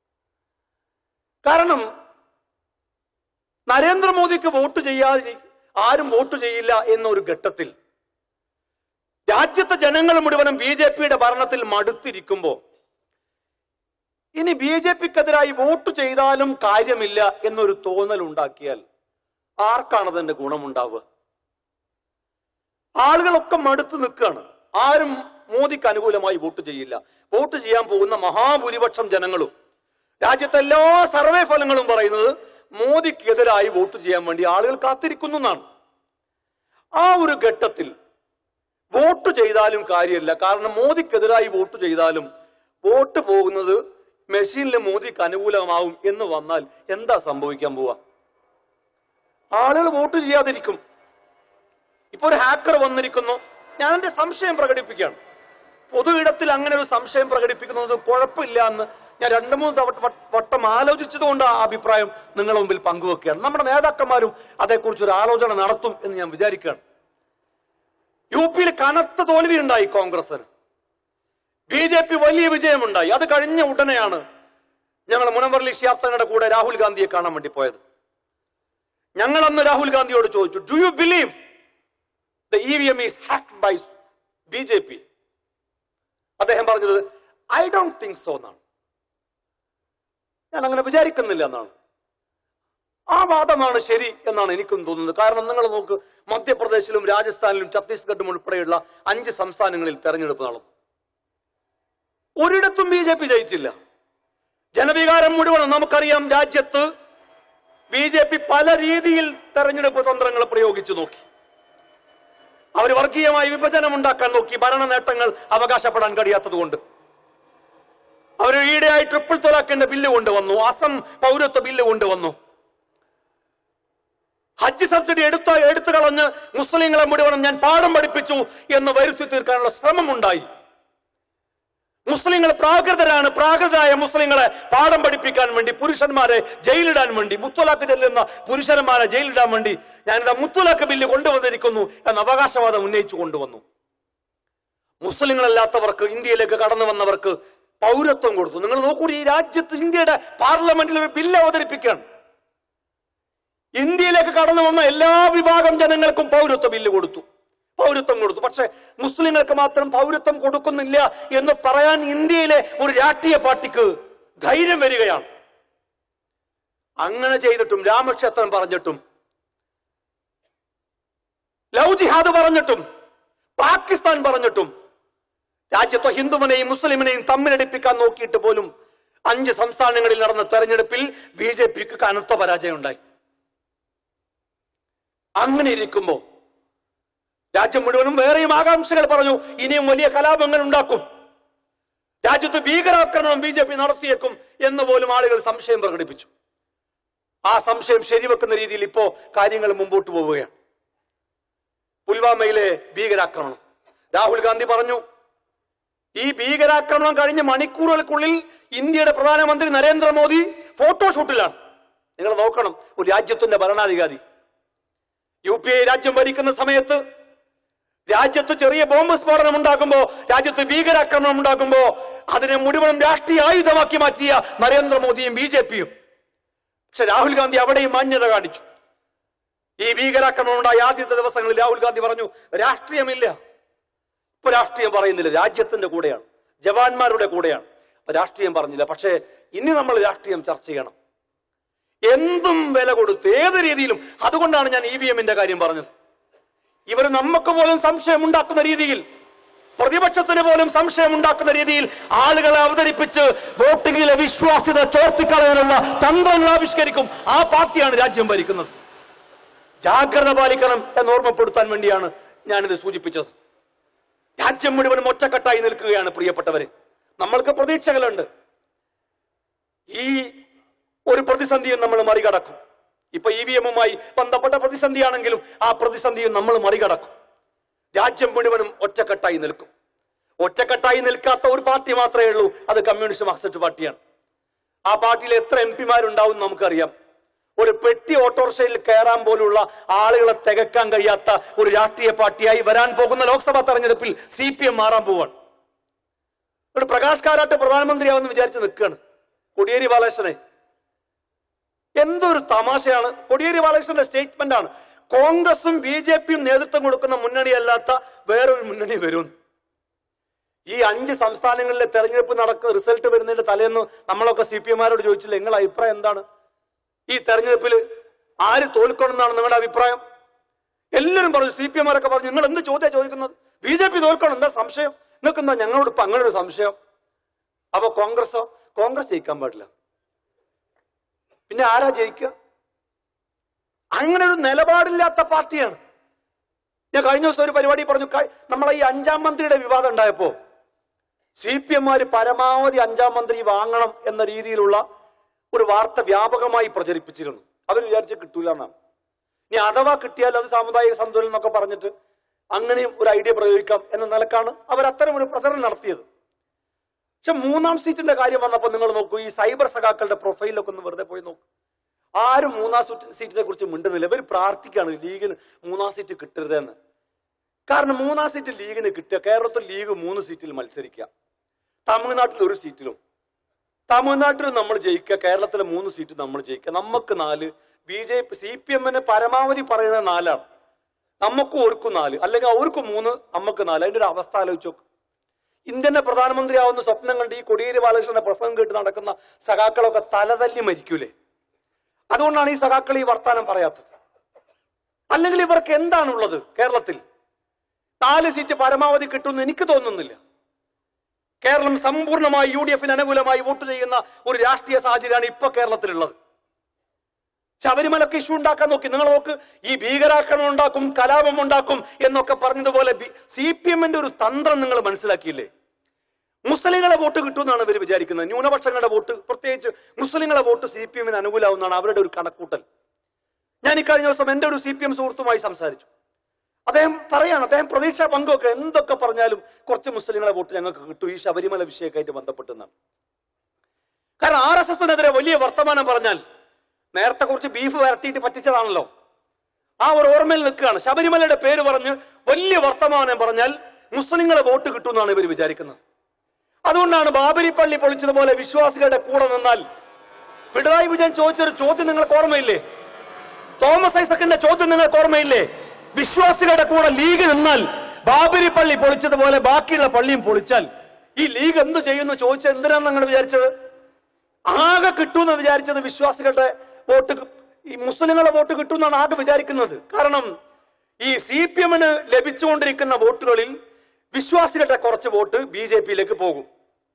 കാരണം നരേന്ദ്രമോദിക്ക് വോട്ട് ചെയ്യാതെ ആരും വോട്ട് ചെയ്യില്ല എന്നൊരു ഘട്ടത്തിൽ രാജ്യത്തെ ജനങ്ങൾ മുഴുവനും ബി ജെ പിയുടെ ഭരണത്തിൽ മടുത്തിരിക്കുമ്പോ ഇനി ബി ജെ പിക്കെതിരായി വോട്ട് ചെയ്താലും കാര്യമില്ല എന്നൊരു തോന്നൽ ഉണ്ടാക്കിയാൽ ആർക്കാണ് അതിന്റെ ഗുണമുണ്ടാവുക ആളുകളൊക്കെ മടുത്ത് നിൽക്കുകയാണ് ആരും മോദിക്ക് അനുകൂലമായി വോട്ട് ചെയ്യില്ല വോട്ട് ചെയ്യാൻ പോകുന്ന മഹാഭൂരിപക്ഷം ജനങ്ങളും രാജ്യത്തെ എല്ലാ സർവേ ഫലങ്ങളും പറയുന്നത് മോദിക്കെതിരായി വോട്ട് ചെയ്യാൻ വേണ്ടി ആളുകൾ കാത്തിരിക്കുന്നു എന്നാണ് ആ ഒരു ഘട്ടത്തിൽ വോട്ട് ചെയ്താലും കാര്യമില്ല കാരണം മോദിക്കെതിരായി വോട്ട് ചെയ്താലും വോട്ട് പോകുന്നത് മെഷീനിൽ മോദിക്ക് അനുകൂലമാവും എന്ന് വന്നാൽ എന്താ സംഭവിക്കാൻ പോവാ ആളുകൾ വോട്ട് ചെയ്യാതിരിക്കും ഇപ്പൊ ഒരു ഹാക്കർ വന്നിരിക്കുന്നു ഞാൻ എന്റെ സംശയം പ്രകടിപ്പിക്കുകയാണ് പൊതു ഇടത്തിൽ അങ്ങനെ ഒരു സംശയം പ്രകടിപ്പിക്കുന്നത് കുഴപ്പമില്ല എന്ന് ഞാൻ രണ്ടു മൂന്ന് തവണ വട്ട- വട്ടം ആലോചിച്ചതുകൊണ്ട് ആ അഭിപ്രായം നിങ്ങളുടെ മുമ്പിൽ പങ്കുവെക്കുകയാണ് നമ്മുടെ നേതാക്കന്മാരും അതേക്കുറിച്ച് ഒരു ആലോചന നടത്തും എന്ന് ഞാൻ വിചാരിക്കുകയാണ് യു പിയിൽ കനത്ത തോൽവി ഉണ്ടായി കോൺഗ്രസിന് ബി ജെ പി വലിയ വിജയമുണ്ടായി അത് കഴിഞ്ഞ ഉടനെയാണ് ഞങ്ങൾ മുനമ്പർലി ശിയാബ് തങ്ങളുടെ കൂടെ രാഹുൽ ഗാന്ധിയെ കാണാൻ വേണ്ടി പോയത് ഞങ്ങൾ അന്ന് രാഹുൽ ഗാന്ധിയോട് ചോദിച്ചു do you believe the E V M is hacked by B J P അദ്ദേഹം പറഞ്ഞത് ഐ ഡോണ്ട് തിങ്ക് സോ എന്നാണ് ഞാൻ അങ്ങനെ വിചാരിക്കുന്നില്ല എന്നാണ് ആ വാദമാണ് ശരി എന്നാണ് എനിക്കും തോന്നുന്നത് കാരണം നിങ്ങൾ നോക്ക് മധ്യപ്രദേശിലും രാജസ്ഥാനിലും ഛത്തീസ്ഗഡും ഉൾപ്പെടെയുള്ള അഞ്ച് സംസ്ഥാനങ്ങളിൽ തെരഞ്ഞെടുപ്പ് നടന്നു ഒരിടത്തും ബി ജെ പി ജയിച്ചില്ല ജനവികാരം മുഴുവനും നമുക്കറിയാം രാജ്യത്ത് ബി ജെ പി പല രീതിയിൽ തെരഞ്ഞെടുപ്പ് തന്ത്രങ്ങൾ പ്രയോഗിച്ചു നോക്കി അവർ വർഗീയമായി വിഭജനം ഉണ്ടാക്കാൻ നോക്കി ഭരണ നേട്ടങ്ങൾ അവകാശപ്പെടാൻ കഴിയാത്തതുകൊണ്ട് അവർ ഈടെയായി ട്രിപ്പിൾ തൊലാഖിന്റെ ബില്ല് കൊണ്ടുവന്നു അസം പൗരത്വ ബില്ല് കൊണ്ടുവന്നു ഹജ്ജ് സബ്സിഡി എടുത്ത എടുത്തു കളഞ്ഞ് മുസ്ലിങ്ങളെ മുഴുവനും ഞാൻ പാഠം പഠിപ്പിച്ചു എന്ന് വരുത്തി തീർക്കാനുള്ള ശ്രമമുണ്ടായി മുസ്ലിങ്ങൾ പ്രാകൃതരാണ് പ്രാകൃതരായ മുസ്ലിങ്ങളെ പാഠം പഠിപ്പിക്കാൻ വേണ്ടി പുരുഷന്മാരെ ജയിലിടാൻ വേണ്ടി മുത്തലാഖ് ചെല്ലുന്ന പുരുഷന്മാരെ ജയിലിടാൻ വേണ്ടി ഞാനിതാ മുത്തലാഖ് ബില്ല് കൊണ്ടുവന്നിരിക്കുന്നു എന്ന അവകാശവാദം ഉന്നയിച്ചു കൊണ്ടുവന്നു മുസ്ലിങ്ങളല്ലാത്തവർക്ക് ഇന്ത്യയിലേക്ക് കടന്നു വന്നവർക്ക് പൗരത്വം കൊടുത്തു നിങ്ങൾ നോക്കൂ ഈ രാജ്യത്ത് ഇന്ത്യയുടെ പാർലമെന്റിൽ ഒരു ബില്ല് അവതരിപ്പിക്കുകയാണ് ഇന്ത്യയിലേക്ക് കടന്നു വന്ന എല്ലാ വിഭാഗം ജനങ്ങൾക്കും പൗരത്വ ബില്ല് കൊടുത്തു പൗരത്വം കൊടുത്തു പക്ഷെ മുസ്ലിങ്ങൾക്ക് മാത്രം പൗരത്വം കൊടുക്കുന്നില്ല എന്ന് പറയാൻ ഇന്ത്യയിലെ ഒരു രാഷ്ട്രീയ പാർട്ടിക്ക് ധൈര്യം വരികയാണ് അങ്ങനെ ചെയ്തിട്ടും രാമക്ഷേത്രം പറഞ്ഞിട്ടും ലവ് ജിഹാദ് പറഞ്ഞിട്ടും പാകിസ്ഥാൻ പറഞ്ഞിട്ടും രാജ്യത്തെ ഹിന്ദുവിനെയും മുസ്ലിമിനെയും തമ്മിലടിപ്പിക്കാൻ നോക്കിയിട്ട് പോലും അഞ്ച് സംസ്ഥാനങ്ങളിൽ നടന്ന തെരഞ്ഞെടുപ്പിൽ ബി ജെ പിക്ക് കനത്ത പരാജയം ഉണ്ടായി അങ്ങനെ ഇരിക്കുമ്പോ രാജ്യം മുഴുവനും വേറെയും ആകാംക്ഷകൾ പറഞ്ഞു ഇനിയും വലിയ കലാപങ്ങൾ ഉണ്ടാക്കും രാജ്യത്ത് ഭീകരാക്രമണം ബി ജെ പി നടത്തിയേക്കും എന്ന് പോലും ആളുകൾ സംശയം പ്രകടിപ്പിച്ചു ആ സംശയം ശരിവെക്കുന്ന രീതിയിൽ ഇപ്പോ കാര്യങ്ങൾ മുമ്പോട്ട് പോവുകയാണ് പുൽവാമയിലെ ഭീകരാക്രമണം രാഹുൽ ഗാന്ധി പറഞ്ഞു ഈ ഭീകരാക്രമണം കഴിഞ്ഞ മണിക്കൂറുകൾക്കുള്ളിൽ ഇന്ത്യയുടെ പ്രധാനമന്ത്രി നരേന്ദ്രമോദി ഫോട്ടോഷൂട്ടിലാണ് നിങ്ങൾ നോക്കണം ഒരു രാജ്യത്തിന്റെ ഭരണാധികാരി യു പി ഐ രാജ്യം ഭരിക്കുന്ന സമയത്ത് രാജ്യത്ത് ചെറിയ ബോംബ് സ്ഫോടനം ഉണ്ടാകുമ്പോ രാജ്യത്ത് ഭീകരാക്രമണം ഉണ്ടാകുമ്പോ അതിനെ മുഴുവൻ രാഷ്ട്രീയ ആയുധമാക്കി മാറ്റിയ നരേന്ദ്രമോദിയും ബി ജെ പിയും പക്ഷെ രാഹുൽ ഗാന്ധി അവിടെയും മാന്യത കാണിച്ചു ഈ ഭീകരാക്രമണം ഉണ്ടായ ആദ്യത്തെ ദിവസങ്ങളിൽ രാഹുൽ ഗാന്ധി പറഞ്ഞു രാഷ്ട്രീയമില്ല ഇപ്പൊ രാഷ്ട്രീയം പറയുന്നില്ല രാജ്യത്തിന്റെ കൂടെയാണ് ജവാന്മാരുടെ കൂടെയാണ് അപ്പൊ രാഷ്ട്രീയം പറഞ്ഞില്ല പക്ഷേ ഇനി നമ്മൾ രാഷ്ട്രീയം ചർച്ച ചെയ്യണം എന്തും വില കൊടുത്ത് ഏത് രീതിയിലും അതുകൊണ്ടാണ് ഞാൻ ഇ വി എമ്മിന്റെ കാര്യം പറഞ്ഞത് ഇവർ നമുക്ക് പോലും സംശയം ഉണ്ടാക്കുന്ന രീതിയിൽ പ്രതിപക്ഷത്തിന് പോലും സംശയം ഉണ്ടാക്കുന്ന രീതിയിൽ ആളുകളെ അവതരിപ്പിച്ച് വോട്ടിങ്ങിലെ വിശ്വാസ്യത ചോർത്തിക്കളയാനുള്ള തന്ത്രങ്ങൾ ആവിഷ്കരിക്കും ആ പാർട്ടിയാണ് രാജ്യം ഭരിക്കുന്നത് ജാഗ്രത പാലിക്കണം എന്ന് ഓർമ്മപ്പെടുത്താൻ വേണ്ടിയാണ് ഞാനിത് സൂചിപ്പിച്ചത് രാജ്യം മുഴുവനും ഒറ്റക്കെട്ടായി നിൽക്കുകയാണ് പ്രിയപ്പെട്ടവരെ നമ്മൾക്ക് പ്രതീക്ഷകളുണ്ട് ഈ ഒരു പ്രതിസന്ധിയും നമ്മൾ മറികടക്കും ഇപ്പൊ ഇ വി എമ്മുമായി ബന്ധപ്പെട്ട പ്രതിസന്ധിയാണെങ്കിലും ആ പ്രതിസന്ധിയും നമ്മൾ മറികടക്കും രാജ്യം മുഴുവനും ഒറ്റക്കെട്ടായി നിൽക്കും ഒറ്റക്കെട്ടായി നിൽക്കാത്ത ഒരു പാർട്ടി മാത്രമേ ഉള്ളൂ അത് കമ്മ്യൂണിസ്റ്റ് മാർക്സിസ്റ്റ് പാർട്ടിയാണ് ആ പാർട്ടിയിൽ എത്ര എം പിമാരുണ്ടാവും നമുക്കറിയാം ഒരു പെട്ടി ഓട്ടോറിക്ഷയിൽ കയറാൻ പോലുള്ള ആളുകളെ തികക്കാൻ കഴിയാത്ത ഒരു രാഷ്ട്രീയ പാർട്ടിയായി വരാൻ പോകുന്ന ലോക്സഭാ തെരഞ്ഞെടുപ്പിൽ സി പി എം മാറാൻ പോവാണ് ഒരു പ്രകാശ് കാരാട്ട് പ്രധാനമന്ത്രിയാവെന്ന് വിചാരിച്ച് നിൽക്കുകയാണ് കോടിയേരി ബാലകൃഷ്ണനെ എന്തൊരു തമാശയാണ് കോടിയേരി ബാലകൃഷ്ണന്റെ സ്റ്റേറ്റ്മെന്റ് ആണ് കോൺഗ്രസും ബി ജെ പിയും നേതൃത്വം കൊടുക്കുന്ന മുന്നണിയല്ലാത്ത വേറൊരു മുന്നണി വരും ഈ അഞ്ച് സംസ്ഥാനങ്ങളിലെ തെരഞ്ഞെടുപ്പ് നടക്കുന്ന റിസൾട്ട് വരുന്നതിന്റെ തലേന്ന് നമ്മളൊക്കെ സി പി എമാരോട് ചോദിച്ചില്ല നിങ്ങളുടെ അഭിപ്രായം എന്താണ് ഈ തെരഞ്ഞെടുപ്പിൽ ആര് തോൽക്കണം എന്നാണ് നിങ്ങളുടെ അഭിപ്രായം എല്ലാവരും പറഞ്ഞു സി പി എമാരൊക്കെ പറഞ്ഞു നിങ്ങൾ എന്ത് ചോദ്യം ചോദിക്കുന്നത് ബി ജെ പി തോൽക്കണം എന്താ സംശയം നിങ്ങൾക്ക് എന്താ ഞങ്ങളോട് ഇപ്പൊ അങ്ങനെ ഒരു സംശയം അപ്പൊ കോൺഗ്രസോ കോൺഗ്രസ് ജയിക്കാൻ പാടില്ല പിന്നെ ആരാ ജയിക്കുക അങ്ങനെ ഒരു നിലപാടില്ലാത്ത പാർട്ടിയാണ് ഞാൻ കഴിഞ്ഞ ദിവസം ഒരു പരിപാടി പറഞ്ഞു ക- നമ്മളെ ഈ അഞ്ചാം മന്ത്രിയുടെ വിവാദം ഉണ്ടായപ്പോ സി പി എമ്മാര് പരമാവധി അഞ്ചാം മന്ത്രി വാങ്ങണം എന്ന രീതിയിലുള്ള ഒരു വാർത്ത വ്യാപകമായി പ്രചരിപ്പിച്ചിരുന്നു അവർ വിചാരിച്ച് കിട്ടൂല എന്നാണ് ഇനി അഥവാ കിട്ടിയാൽ അത് സാമുദായിക സന്തുലനം എന്നൊക്കെ പറഞ്ഞിട്ട് അങ്ങനെയും ഒരു ഐഡിയ പ്രയോഗിക്കാം എന്ന നിലക്കാണ് അവർ അത്തരം ഒരു പ്രചരണം നടത്തിയത് പക്ഷെ മൂന്നാം സീറ്റിന്റെ കാര്യം വന്നപ്പോൾ നിങ്ങൾ നോക്കൂ ഈ സൈബർ സഖാക്കളുടെ പ്രൊഫൈലൊക്കെ ഒന്ന് വെറുതെ പോയി നോക്കൂ ആരും മൂന്നാം സീറ്റ് സീറ്റിനെ കുറിച്ച് മിണ്ടുന്നില്ല ഇവർ പ്രാർത്ഥിക്കുകയാണ് ലീഗിന് മൂന്നാം സീറ്റ് കിട്ടരുതെന്ന് കാരണം മൂന്നാം സീറ്റ് ലീഗിന് കിട്ടുക കേരളത്തിൽ ലീഗ് മൂന്ന് സീറ്റിൽ മത്സരിക്കുക തമിഴ്നാട്ടിൽ ഒരു സീറ്റിലും തമിഴ്നാട്ടിൽ നമ്മൾ ജയിക്കുക കേരളത്തിലെ മൂന്ന് സീറ്റ് നമ്മൾ ജയിക്കുക നമുക്ക് നാല് B J P C P എമ്മിന് പരമാവധി പറയുന്നത് നാലാണ് നമുക്ക് ഓർക്കും നാല് അല്ലെങ്കിൽ അവർക്ക് മൂന്ന് നമുക്ക് നാല് അതിന്റെ ഒരു അവസ്ഥ ആലോചിച്ച് നോക്ക് ഇന്ത്യന്റെ പ്രധാനമന്ത്രിയാവുന്ന സ്വപ്നം കണ്ട് ഈ കൊടിയേരി ബാലകൃഷ്ണന്റെ പ്രസംഗം കേട്ട് നടക്കുന്ന സഖാക്കളൊക്കെ തലതല്ലി മരിക്കൂലേ അതുകൊണ്ടാണ് ഈ സഖാക്കൾ ഈ വർത്താനം പറയാത്തത് അല്ലെങ്കിൽ ഇവർക്ക് എന്താണുള്ളത് കേരളത്തിൽ നാല് സീറ്റ് പരമാവധി കിട്ടുമെന്ന് എനിക്ക് തോന്നുന്നില്ല കേരളം സമ്പൂർണ്ണമായി യു ഡി എഫിന് അനുകൂലമായി വോട്ട് ചെയ്യുന്ന ഒരു രാഷ്ട്രീയ സാഹചര്യമാണ് ഇപ്പൊ കേരളത്തിലുള്ളത് ശബരിമലക്ക് ഇഷ്യൂ ഉണ്ടാക്കാൻ നോക്കി നിങ്ങൾ നോക്ക് ഈ ഭീകരാക്രമണം ഉണ്ടാക്കും കലാപം ഉണ്ടാക്കും എന്നൊക്കെ പറഞ്ഞതുപോലെ സി പി എമ്മിന്റെ ഒരു തന്ത്രം നിങ്ങൾ മനസ്സിലാക്കിയില്ലേ മുസ്ലിങ്ങളെ വോട്ട് കിട്ടുമെന്നാണ് ഇവർ വിചാരിക്കുന്നത് ന്യൂനപക്ഷങ്ങളുടെ വോട്ട് പ്രത്യേകിച്ച് മുസ്ലിങ്ങളെ വോട്ട് സി പി എമ്മിന് അനുകൂലമാവുന്നതാണ് അവരുടെ ഒരു കണക്കൂട്ടൽ ഞാൻ ഇക്കഴിഞ്ഞ ദിവസം എന്റെ ഒരു സി പി എം സുഹൃത്തുമായി സംസാരിച്ചു അദ്ദേഹം പറയാണ് അദ്ദേഹം പ്രതീക്ഷ പങ്കുവെക്കുക എന്തൊക്കെ പറഞ്ഞാലും കുറച്ച് മുസ്ലിങ്ങളെ വോട്ട് ഞങ്ങൾക്ക് കിട്ടും ഈ ശബരിമല വിഷയമായിട്ട് ബന്ധപ്പെട്ടെന്നാണ് കാരണം ആർ എസ് എസിനെതിരെ വലിയ വർത്തമാനം പറഞ്ഞാൽ നേരത്തെ കുറച്ച് ബീഫ് വരട്ടിയിട്ട് പറ്റിച്ചതാണല്ലോ ആ ഒരു ഓർമ്മയിൽ നിൽക്കുകയാണ് ശബരിമലയുടെ പേര് പറഞ്ഞ് വലിയ വർത്തമാനം പറഞ്ഞാൽ മുസ്ലിങ്ങളെ വോട്ട് കിട്ടുമെന്നാണ് ഇവർ വിചാരിക്കുന്നത് അതുകൊണ്ടാണ് ബാബരി പള്ളി പൊളിച്ചതുപോലെ വിശ്വാസികളുടെ കൂടെ നിന്നാൽ പിണറായി വിജയൻ ചോദിച്ചൊരു ചോദ്യം നിങ്ങൾക്ക് ഓർമ്മയില്ലേ തോമസ് ഐസക്കിന്റെ ചോദ്യം നിങ്ങൾക്ക് ഓർമ്മയില്ലേ വിശ്വാസികളുടെ കൂടെ ലീഗ് നിന്നാൽ ബാബരി പള്ളി പൊളിച്ചതുപോലെ ബാക്കിയുള്ള പള്ളിയും പൊളിച്ചാൽ ഈ ലീഗ് എന്ത് ചെയ്യുന്നു ചോദിച്ചത് എന്തിനാണ് നിങ്ങൾ വിചാരിച്ചത് ആകെ കിട്ടുമെന്ന് വിചാരിച്ചത് വിശ്വാസികളുടെ വോട്ട് കി- ഈ മുസ്ലിങ്ങളുടെ വോട്ട് കിട്ടുമെന്നാണ് ആകെ വിചാരിക്കുന്നത് കാരണം ഈ സി പി എമ്മിന് ലഭിച്ചുകൊണ്ടിരിക്കുന്ന വോട്ടുകളിൽ വിശ്വാസികളുടെ കുറച്ച് വോട്ട് ബി ജെ പിയിലേക്ക് പോകും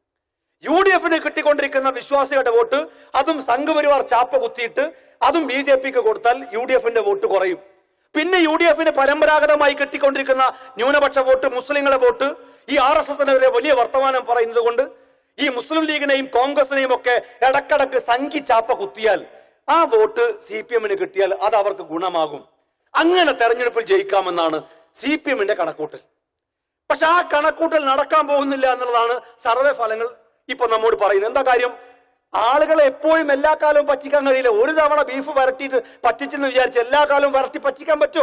യു ഡി എഫിന് കിട്ടിക്കൊണ്ടിരിക്കുന്ന വിശ്വാസികളുടെ വോട്ട് അതും സംഘപരിവാർ ചാപ്പ കുത്തിയിട്ട് അതും ബി ജെ പിക്ക് കൊടുത്താൽ യു ഡി എഫിന്റെ വോട്ട് കുറയും പിന്നെ യു ഡി എഫിന് പരമ്പരാഗതമായി കിട്ടിക്കൊണ്ടിരിക്കുന്ന ന്യൂനപക്ഷ വോട്ട് മുസ്ലിങ്ങളുടെ വോട്ട് ഈ ആർ എസ് എസിനെതിരെ വലിയ വർത്തമാനം പറയുന്നത് കൊണ്ട് ഈ മുസ്ലിം ലീഗിനെയും കോൺഗ്രസിനെയും ഒക്കെ ഇടക്കിടക്ക് സംഖ്യ ചാപ്പ കുത്തിയാൽ ആ വോട്ട് സി പി എമ്മിന് കിട്ടിയാൽ അത് അവർക്ക് ഗുണമാകും അങ്ങനെ തെരഞ്ഞെടുപ്പിൽ ജയിക്കാമെന്നാണ് സി പി എമ്മിന്റെ കണക്കൂട്ടൽ പക്ഷെ ആ കണക്കൂട്ടൽ നടക്കാൻ പോകുന്നില്ല എന്നുള്ളതാണ് സർവേ ഫലങ്ങൾ ഇപ്പൊ നമ്മോട് പറയുന്നത് എന്താ കാര്യം ആളുകളെ എപ്പോഴും എല്ലാ കാലവും പറ്റിക്കാൻ കഴിയില്ല ഒരു തവണ ബീഫ് വരട്ടിയിട്ട് പറ്റിച്ചെന്ന് വിചാരിച്ച് എല്ലാ കാലവും വരട്ടി പറ്റിക്കാൻ പറ്റുമോ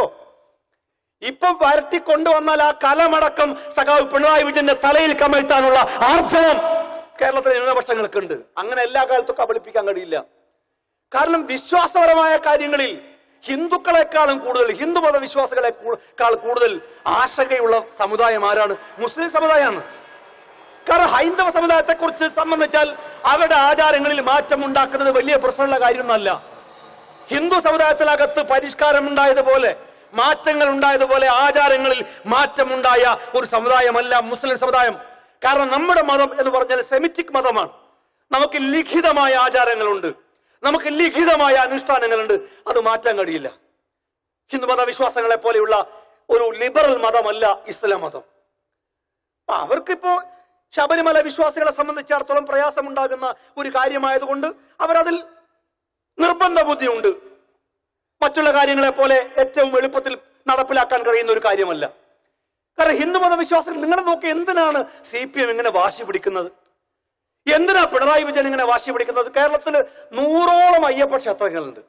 ഇപ്പം വരട്ടി കൊണ്ടുവന്നാൽ ആ കലമടക്കം സഖാവ് പിണറായി വിജയന്റെ തലയിൽ കമഴ്ത്താനുള്ള ആർജവം കേരളത്തിലെ ന്യൂനപക്ഷങ്ങൾക്ക് ഉണ്ട് അങ്ങനെ എല്ലാ കാലത്തും കബളിപ്പിക്കാൻ കഴിയില്ല കാരണം വിശ്വാസപരമായ കാര്യങ്ങളിൽ ഹിന്ദുക്കളെക്കാളും കൂടുതൽ ഹിന്ദു മത വിശ്വാസികളെക്കാൾ കൂടുതൽ ആശങ്കയുള്ള സമുദായം ആരാണ് മുസ്ലിം സമുദായമാണ് കാരണം ഹൈന്ദവ സമുദായത്തെ കുറിച്ച് സംബന്ധിച്ചാൽ അവരുടെ ആചാരങ്ങളിൽ മാറ്റം ഉണ്ടാക്കുന്നത് വലിയ പ്രശ്നമുള്ള കാര്യമൊന്നുമല്ല ഹിന്ദു സമുദായത്തിനകത്ത് പരിഷ്കാരം ഉണ്ടായതുപോലെ മാറ്റങ്ങൾ ഉണ്ടായതുപോലെ ആചാരങ്ങളിൽ മാറ്റമുണ്ടായ ഒരു സമുദായമല്ല മുസ്ലിം സമുദായം കാരണം നമ്മുടെ മതം എന്ന് പറഞ്ഞാൽ സെമിറ്റിക് മതമാണ് നമുക്ക് ലിഖിതമായ ആചാരങ്ങളുണ്ട് നമുക്ക് ലിഖിതമായ അനുഷ്ഠാനങ്ങളുണ്ട് അത് മാറ്റാൻ കഴിയില്ല ഹിന്ദുമത വിശ്വാസങ്ങളെ പോലെയുള്ള ഒരു ലിബറൽ മതമല്ല ഇസ്ലാം മതം അപ്പൊ അവർക്കിപ്പോ ശബരിമല വിശ്വാസികളെ സംബന്ധിച്ചിടത്തോളം പ്രയാസമുണ്ടാകുന്ന ഒരു കാര്യമായതുകൊണ്ട് അവരതിൽ നിർബന്ധ ബുദ്ധിയുണ്ട് മറ്റുള്ള കാര്യങ്ങളെ പോലെ ഏറ്റവും എളുപ്പത്തിൽ നടപ്പിലാക്കാൻ കഴിയുന്ന ഒരു കാര്യമല്ല കാരണം ഹിന്ദുമത വിശ്വാസികൾ നിങ്ങളെ നോക്കി എന്തിനാണ് സി പി എം ഇങ്ങനെ വാശി പിടിക്കുന്നത് എന്തിനാ പിണറായി വിജയൻ ഇങ്ങനെ വാശി പിടിക്കുന്നത് കേരളത്തിൽ നൂറോളം അയ്യപ്പ ക്ഷേത്രങ്ങളുണ്ട്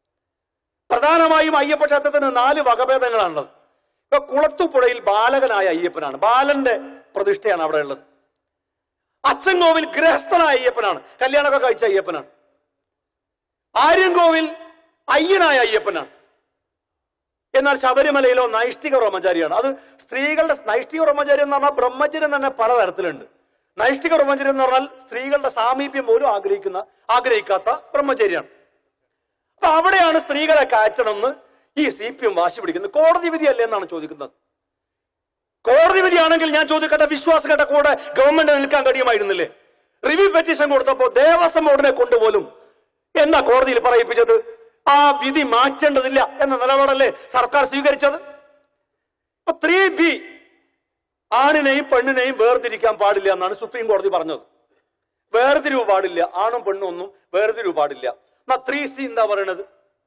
പ്രധാനമായും അയ്യപ്പ ക്ഷേത്രത്തിന് നാല് വകഭേദങ്ങളാണുള്ളത് ഇപ്പൊ കുളത്തുപുഴയിൽ ബാലകനായ അയ്യപ്പനാണ് ബാലന്റെ പ്രതിഷ്ഠയാണ് അവിടെ ഉള്ളത് അച്ചൻകോവിൽ ഗൃഹസ്ഥനായ അയ്യപ്പനാണ് കല്യാണമൊക്കെ കഴിച്ച അയ്യപ്പനാണ് ആര്യൻകോവിൽ അയ്യനായ അയ്യപ്പനാണ് എന്നാൽ ശബരിമലയിലോ നൈഷ്ഠിക ബ്രഹ്മചാരിയാണ് അത് സ്ത്രീകളുടെ നൈഷ്ഠിക ബ്രഹ്മചാരി എന്ന് പറഞ്ഞാൽ ബ്രഹ്മചര്യം തന്നെ പലതരത്തിലുണ്ട് നൈഷ്ഠിക ബ്രഹ്മചര്യം എന്ന് പറഞ്ഞാൽ സ്ത്രീകളുടെ സാമീപ്യം പോലും ആഗ്രഹിക്കുന്ന ആഗ്രഹിക്കാത്ത ബ്രഹ്മചര്യാണ് അപ്പൊ അവിടെയാണ് സ്ത്രീകളെ കയറ്റണമെന്ന് ഈ സി പി എം വാശി പിടിക്കുന്നത് കോടതി വിധിയല്ലേ എന്നാണ് ചോദിക്കുന്നത് കോടതി വിധിയാണെങ്കിൽ ഞാൻ ചോദിക്കട്ടെ വിശ്വാസികളുടെ കൂടെ ഗവൺമെന്റ് നിൽക്കാൻ കഴിയുമായിരുന്നില്ലേ റിവ്യൂ പെറ്റീഷൻ കൊടുത്തപ്പോ ദേവസ്വം ബോർഡിനെ കൊണ്ടുപോലും എന്നാ കോടതിയിൽ പറയിപ്പിച്ചത് ആ വിധി മാറ്റേണ്ടതില്ല എന്ന നിലപാടല്ലേ സർക്കാർ സ്വീകരിച്ചത് അപ്പൊ ത്രീ ബി ആണിനെയും പെണ്ണിനെയും വേർതിരിക്കാൻ പാടില്ല എന്നാണ് സുപ്രീം കോടതി പറഞ്ഞത് വേർതിരിവ് പാടില്ല ആണും പെണ്ണും ഒന്നും വേർതിരിവ് പാടില്ല എന്നാ ത്രീ സി എന്താ പറയണത്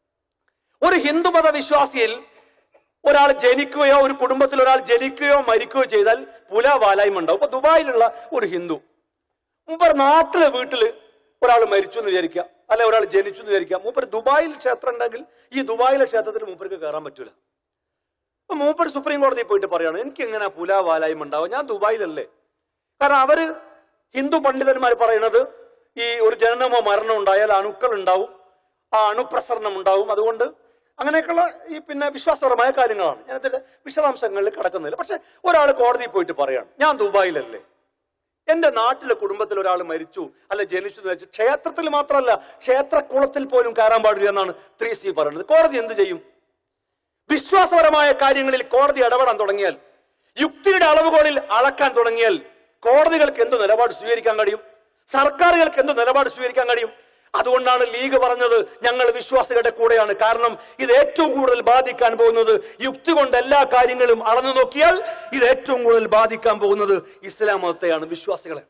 ഒരു ഹിന്ദുമത വിശ്വാസിയിൽ ഒരാൾ ജനിക്കുകയോ ഒരു കുടുംബത്തിൽ ഒരാൾ ജനിക്കുകയോ മരിക്കുകയോ ചെയ്താൽ പുലവാലായ്മ ഉണ്ടാവും ഇപ്പൊ ദുബായിലുള്ള ഒരു ഹിന്ദു മൂപ്പർ നാട്ടിലെ വീട്ടില് ഒരാൾ മരിച്ചു എന്ന് വിചാരിക്കുക അല്ലെ ഒരാൾ ജനിച്ചു എന്ന് വിചാരിക്കുക മൂപ്പർ ദുബായിൽ ക്ഷേത്രം ഉണ്ടെങ്കിൽ ഈ ദുബായിലെ ക്ഷേത്രത്തിൽ മൂപ്പർക്ക് കയറാൻ പറ്റൂല അപ്പൊ മൂപ്പർ സുപ്രീം കോടതിയിൽ പോയിട്ട് പറയാണ് എനിക്ക് എങ്ങനെ പുലാവാലായ്മ ഉണ്ടാവും ഞാൻ ദുബായിലല്ലേ കാരണം അവര് ഹിന്ദു പണ്ഡിതന്മാർ പറയുന്നത് ഈ ഒരു ജനനമോ മരണമോ ഉണ്ടായാൽ അണുക്കൾ ഉണ്ടാവും ആ അണുപ്രസരണം ഉണ്ടാവും അതുകൊണ്ട് അങ്ങനെയൊക്കെയുള്ള ഈ പിന്നെ വിശ്വാസപരമായ കാര്യങ്ങളാണ് ഞാൻ ഇതിന്റെ വിശദാംശങ്ങളിൽ കിടക്കുന്നില്ല പക്ഷെ ഒരാൾ കോടതിയിൽ പോയിട്ട് പറയാണ് ഞാൻ ദുബായിലല്ലേ എന്റെ നാട്ടിലെ കുടുംബത്തിൽ ഒരാൾ മരിച്ചു അല്ല ജനിച്ചു എന്ന് വെച്ച് ക്ഷേത്രത്തിൽ മാത്രമല്ല ക്ഷേത്രക്കുളത്തിൽ പോലും കയറാൻ പാടില്ല എന്നാണ് ത്രീ സി പറയുന്നത് കോടതി എന്ത് ചെയ്യും വിശ്വാസപരമായ കാര്യങ്ങളിൽ കോടതി ഇടപെടാൻ തുടങ്ങിയാൽ യുക്തിയുടെ അളവുകോലിൽ അളക്കാൻ തുടങ്ങിയാൽ കോടതികൾക്ക് എന്ത് നിലപാട് സ്വീകരിക്കാൻ കഴിയും സർക്കാരുകൾക്ക് എന്ത് നിലപാട് സ്വീകരിക്കാൻ കഴിയും അതുകൊണ്ടാണ് ലീഗ് പറഞ്ഞത് ഞങ്ങൾ വിശ്വാസികളുടെ കൂടെയാണ് കാരണം ഇത് ഏറ്റവും കൂടുതൽ ബാധിക്കാൻ പോകുന്നത് യുക്തി കൊണ്ട് എല്ലാ കാര്യങ്ങളും അളന്നു നോക്കിയാൽ ഇത് ഏറ്റവും കൂടുതൽ ബാധിക്കാൻ പോകുന്നത് ഇസ്ലാം മതത്തെയാണ് വിശ്വാസികളെ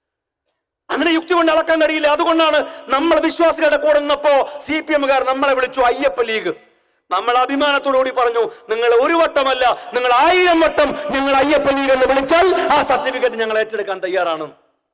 അങ്ങനെ യുക്തി കൊണ്ട് അളക്കാൻ കഴിയില്ല അതുകൊണ്ടാണ് നമ്മൾ വിശ്വാസികളുടെ കൂടെ നിന്നപ്പോ സി പി എമ്മുകാർ നമ്മളെ വിളിച്ചു അയ്യപ്പ ലീഗ് നമ്മൾ അഭിമാനത്തോടുകൂടി പറഞ്ഞു നിങ്ങൾ ഒരു വട്ടമല്ല നിങ്ങൾ ആയിരം വട്ടം ഞങ്ങൾ അയ്യപ്പ ലീഗ് എന്ന് വിളിച്ചാൽ ആ സർട്ടിഫിക്കറ്റ് ഞങ്ങൾ ഏറ്റെടുക്കാൻ തയ്യാറാണ്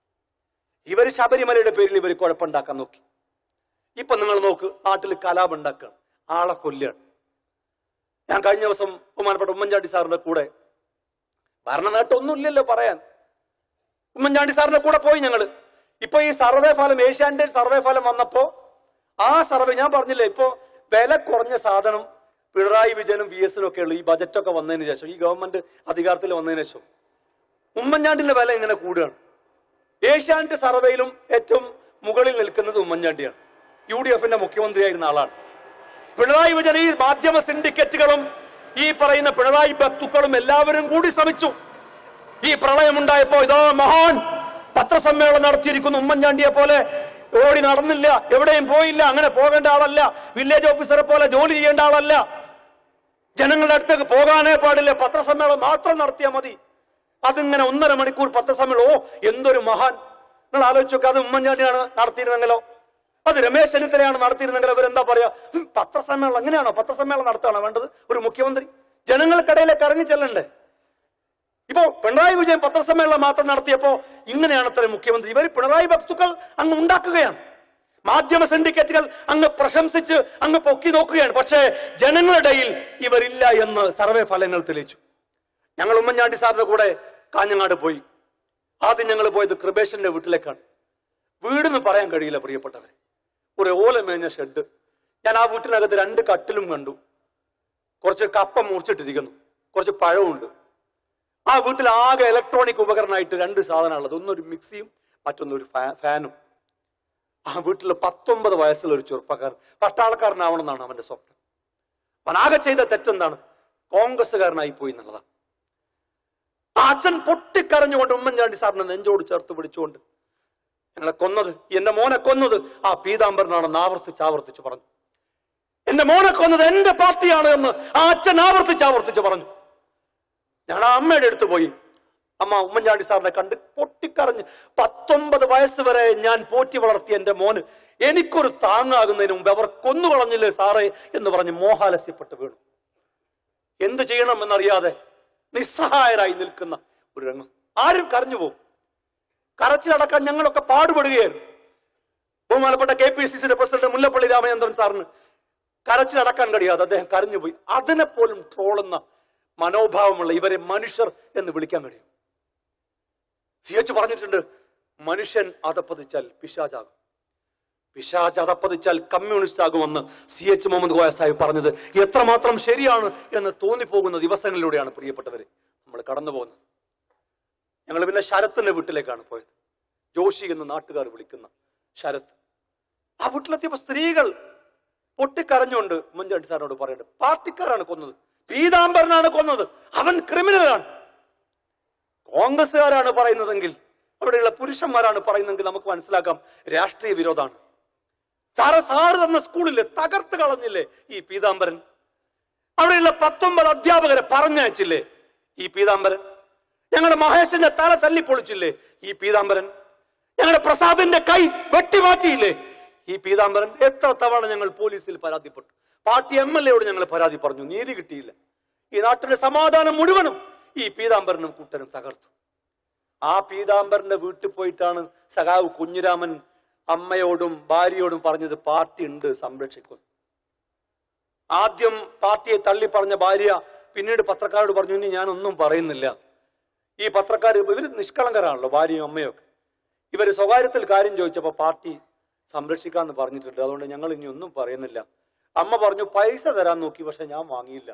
ഇവർ ശബരിമലയുടെ പേരിൽ ഇവർ കുഴപ്പമുണ്ടാക്കാൻ നോക്കി ഇപ്പൊ നിങ്ങൾ നോക്ക് നാട്ടിൽ കലാപം ഉണ്ടാക്കുകയാണ് ആളെ കൊല്ലുകയാണ് ഞാൻ കഴിഞ്ഞ ദിവസം ബഹുമാനപ്പെട്ട ഉമ്മൻചാണ്ടി സാറിന്റെ കൂടെ ഭരണ നേട്ടമൊന്നുമില്ലല്ലോ പറയാൻ ഉമ്മൻചാണ്ടി സാറിന്റെ കൂടെ പോയി ഞങ്ങള് ഇപ്പൊ ഈ സർവേ ഫലം ഏഷ്യാന്റെ സർവേ ഫലം വന്നപ്പോ ആ സർവേ ഞാൻ പറഞ്ഞില്ലേ ഇപ്പോ വില കുറഞ്ഞ സാധനം പിണറായി വിജയനും വി എസിനും ഒക്കെ ഉള്ളു ഈ ബജറ്റൊക്കെ വന്നതിന് ശേഷം ഈ ഗവൺമെന്റ് അധികാരത്തിൽ വന്നതിന് ശേഷം ഉമ്മൻചാണ്ടിന്റെ വില ഇങ്ങനെ കൂടുകയാണ് ഏഷ്യാനെറ്റ് സർവേയിലും ഏറ്റവും മുകളിൽ നിൽക്കുന്നത് ഉമ്മൻചാണ്ടിയാണ് യു ഡി എഫിന്റെ മുഖ്യമന്ത്രിയായിരുന്ന ആളാണ് പിണറായി വിജയൻ ഈ മാധ്യമ സിൻഡിക്കേറ്റുകളും ഈ പറയുന്ന പിണറായി ഭക്തുക്കളും എല്ലാവരും കൂടി ശ്രമിച്ചു ഈ പ്രളയമുണ്ടായപ്പോ ഇതോ മഹാൻ പത്രസമ്മേളനം നടത്തിയിരിക്കുന്നു ഉമ്മൻചാണ്ടിയെ പോലെ ഓടി നടന്നില്ല എവിടെയും പോയില്ല അങ്ങനെ പോകേണ്ട ആളല്ല വില്ലേജ് ഓഫീസറെ പോലെ ജോലി ചെയ്യേണ്ട ആളല്ല ജനങ്ങളുടെ അടുത്തേക്ക് പോകാനേ പാടില്ല പത്രസമ്മേളനം മാത്രം നടത്തിയാൽ മതി അതിങ്ങനെ ഒന്നര മണിക്കൂർ പത്രസമ്മേളനം ഓ എന്തൊരു മഹാൻ നിങ്ങൾ ആലോചിച്ച് നോക്കുക അത് ഉമ്മൻചാണ്ടിയാണ് നടത്തിയിരുന്നെങ്കിലോ അത് രമേശ് ചെന്നിത്തലയാണ് നടത്തിയിരുന്നെങ്കിൽ അവരെന്താ പറയാ "ഹും, പത്രസമ്മേളനം അങ്ങനെയാണോ പത്രസമ്മേളനം നടത്തുകയാണോ വേണ്ടത് ഒരു മുഖ്യമന്ത്രി ജനങ്ങൾക്കിടയിലേക്ക് ഇറങ്ങി ചെല്ലണ്ടേ ഇപ്പോ പിണറായി വിജയൻ പത്രസമ്മേളനം മാത്രം നടത്തിയപ്പോ ഇങ്ങനെയാണ് അത്ര മുഖ്യമന്ത്രി ഇവർ പിണറായി ഭക്തുക്കൾ അങ്ങ് ഉണ്ടാക്കുകയാണ് മാധ്യമ സിൻഡിക്കേറ്റുകൾ അങ്ങ് പ്രശംസിച്ച് അങ്ങ് പൊക്കി നോക്കുകയാണ് പക്ഷേ ജനങ്ങളുടെ ഇടയിൽ ഇവരില്ല എന്ന് സർവേ ഫലങ്ങൾ തെളിയിച്ചു ഞങ്ങൾ ഉമ്മൻചാണ്ടി സാറിന്റെ കൂടെ കാഞ്ഞങ്ങാട് പോയി ആദ്യം ഞങ്ങൾ പോയത് കൃപേശന്റെ വീട്ടിലേക്കാണ് വീടെന്ന് പറയാൻ കഴിയില്ല പ്രിയപ്പെട്ടവരെ ഒരു ഓല മേഞ്ഞ ഷെഡ് ഞാൻ ആ വീട്ടിനകത്ത് രണ്ട് കട്ടിലും കണ്ടു കുറച്ച് കപ്പ മുറിച്ചിട്ടിരിക്കുന്നു കുറച്ച് പഴമുണ്ട് ആ വീട്ടിൽ ആകെ ഇലക്ട്രോണിക് ഉപകരണമായിട്ട് രണ്ട് സാധനമുള്ളത് ഒന്നൊരു മിക്സിയും മറ്റൊന്നൊരു ഫാ- ഫാനും ആ വീട്ടിൽ പത്തൊമ്പത് വയസ്സുള്ള ഒരു ചെറുപ്പക്കാരൻ പട്ടാളക്കാരനാവണം എന്നാണ് അവന്റെ സ്വപ്നം അവൻ ആകെ ചെയ്ത തെറ്റെന്താണ് കോൺഗ്രസ്സുകാരനായി പോയി എന്നുള്ളതാണ് ആ അച്ഛൻ പൊട്ടിക്കരഞ്ഞുകൊണ്ട് ഉമ്മൻചാണ്ടി സാറിനെ നെഞ്ചോട് ചേർത്ത് പിടിച്ചുകൊണ്ട് ഞങ്ങളെ കൊന്നത് എന്റെ മോനെ കൊന്നത് ആ പീതാംബരനാണെന്ന് ആവർത്തിച്ച് ആവർത്തിച്ച് പറഞ്ഞു എന്റെ മോനെ കൊന്നത് എന്റെ പാർട്ടിയാണ് എന്ന് ആ അച്ഛൻ ആവർത്തിച്ച് ആവർത്തിച്ച് പറഞ്ഞു ഞാൻ ആ അമ്മയുടെ അടുത്ത് പോയി അമ്മ ഉമ്മൻചാണ്ടി സാറിനെ കണ്ട് പൊട്ടിക്കറഞ്ഞ് പത്തൊമ്പത് വയസ്സ് വരെ ഞാൻ പോറ്റി വളർത്തിയ എന്റെ മോന് എനിക്കൊരു താങ്ങാകുന്നതിന് മുമ്പ് അവർ കൊന്നുകളഞ്ഞില്ലേ സാറേ എന്ന് പറഞ്ഞ് മോഹാലസ്യപ്പെട്ട് വീണു എന്ത് ചെയ്യണം എന്നറിയാതെ നിസ്സഹായരായി നിൽക്കുന്ന ഒരു രംഗം ആരും കരഞ്ഞു പോകും കരച്ചിലടക്കാൻ ഞങ്ങളൊക്കെ പാടുപെടുകയായിരുന്നു ബഹുമാനപ്പെട്ട കെ പി സി സിയുടെ പ്രസിഡന്റ് മുല്ലപ്പള്ളി രാമചന്ദ്രൻ സാറിന് കരച്ചിലടക്കാൻ കഴിയാതെ അദ്ദേഹം കരഞ്ഞുപോയി അതിനെ പോലും ട്രോളുന്ന മനോഭാവമുള്ള ഇവരെ മനുഷ്യർ എന്ന് വിളിക്കാൻ കഴിയും സി എച്ച് പറഞ്ഞിട്ടുണ്ട് മനുഷ്യൻ അതപ്പതിച്ചാൽ പിശാചാകും പിശാച് അതപ്പതിച്ചാൽ കമ്മ്യൂണിസ്റ്റ് ആകുമെന്ന് സി എച്ച് മുഹമ്മദ് കോയ സാഹിബ് പറഞ്ഞത് എത്രമാത്രം ശരിയാണ് എന്ന് തോന്നിപ്പോകുന്ന ദിവസങ്ങളിലൂടെയാണ് പ്രിയപ്പെട്ടവരെ നമ്മൾ കടന്നു പോകുന്നത് ഞങ്ങൾ പിന്നെ ശരത്തിന്റെ വീട്ടിലേക്കാണ് പോയത് ജോഷി എന്ന് നാട്ടുകാർ വിളിക്കുന്ന ശരത്ത് ആ വീട്ടിലെത്തിയപ്പോ സ്ത്രീകൾ പൊട്ടിക്കരഞ്ഞുകൊണ്ട് ഉമ്മൻചാണ്ടി സാറിനോട് പറയേണ്ടത് പാർട്ടിക്കാരാണ് കൊന്നത് പീതാംബരനാണ് കൊന്നത് അവൻ ക്രിമിനലാണ് കോൺഗ്രസ്സുകാരാണ് പറയുന്നതെങ്കിൽ അവിടെയുള്ള പുരുഷന്മാരാണ് പറയുന്നതെങ്കിൽ നമുക്ക് മനസ്സിലാക്കാം രാഷ്ട്രീയ വിരോധാണ് സാറ് സാറ് തന്ന സ്കൂളിലെ തകർത്ത് കളഞ്ഞില്ലേ ഈ പീതാംബരൻ അവിടെയുള്ള പത്തൊമ്പത് അധ്യാപകരെ പറഞ്ഞയച്ചില്ലേ ഈ പീതാംബരൻ ഞങ്ങളുടെ മഹേഷിന്റെ തല തല്ലിപ്പൊളിച്ചില്ലേ ഈ പീതാംബരൻ ഞങ്ങളുടെ പ്രസാദിന്റെ കൈ വെട്ടിമാറ്റിയില്ലേ ഈ പീതാംബരൻ എത്ര തവണ ഞങ്ങൾ പോലീസിൽ പരാതിപ്പെട്ടു പാർട്ടി എം എൽ എയോട് ഞങ്ങൾ പരാതി പറഞ്ഞു നീതി കിട്ടിയില്ല ഈ നാട്ടിലെ സമാധാനം മുഴുവനും ഈ പീതാംബരനും കൂട്ടനും തകർത്തു ആ പീതാംബരന്റെ വീട്ടിൽ പോയിട്ടാണ് സഖാവ് കുഞ്ഞിരാമൻ അമ്മയോടും ഭാര്യയോടും പറഞ്ഞത് പാർട്ടി ഉണ്ട് സംരക്ഷിക്കും ആദ്യം പാർട്ടിയെ തള്ളി പറഞ്ഞ ഭാര്യ പിന്നീട് പത്രക്കാരോട് പറഞ്ഞു ഇനി ഞാൻ ഒന്നും പറയുന്നില്ല ഈ പത്രക്കാർ ഇവർ നിഷ്കളങ്കരാണല്ലോ ഭാര്യയും അമ്മയും ഒക്കെ ഇവര് സ്വകാര്യത്തിൽ കാര്യം ചോദിച്ചപ്പോ പാർട്ടി സംരക്ഷിക്കാന്ന് പറഞ്ഞിട്ടുണ്ട് അതുകൊണ്ട് ഞങ്ങൾ ഇനി ഒന്നും പറയുന്നില്ല അമ്മ പറഞ്ഞു പൈസ തരാൻ നോക്കി പക്ഷെ ഞാൻ വാങ്ങിയില്ല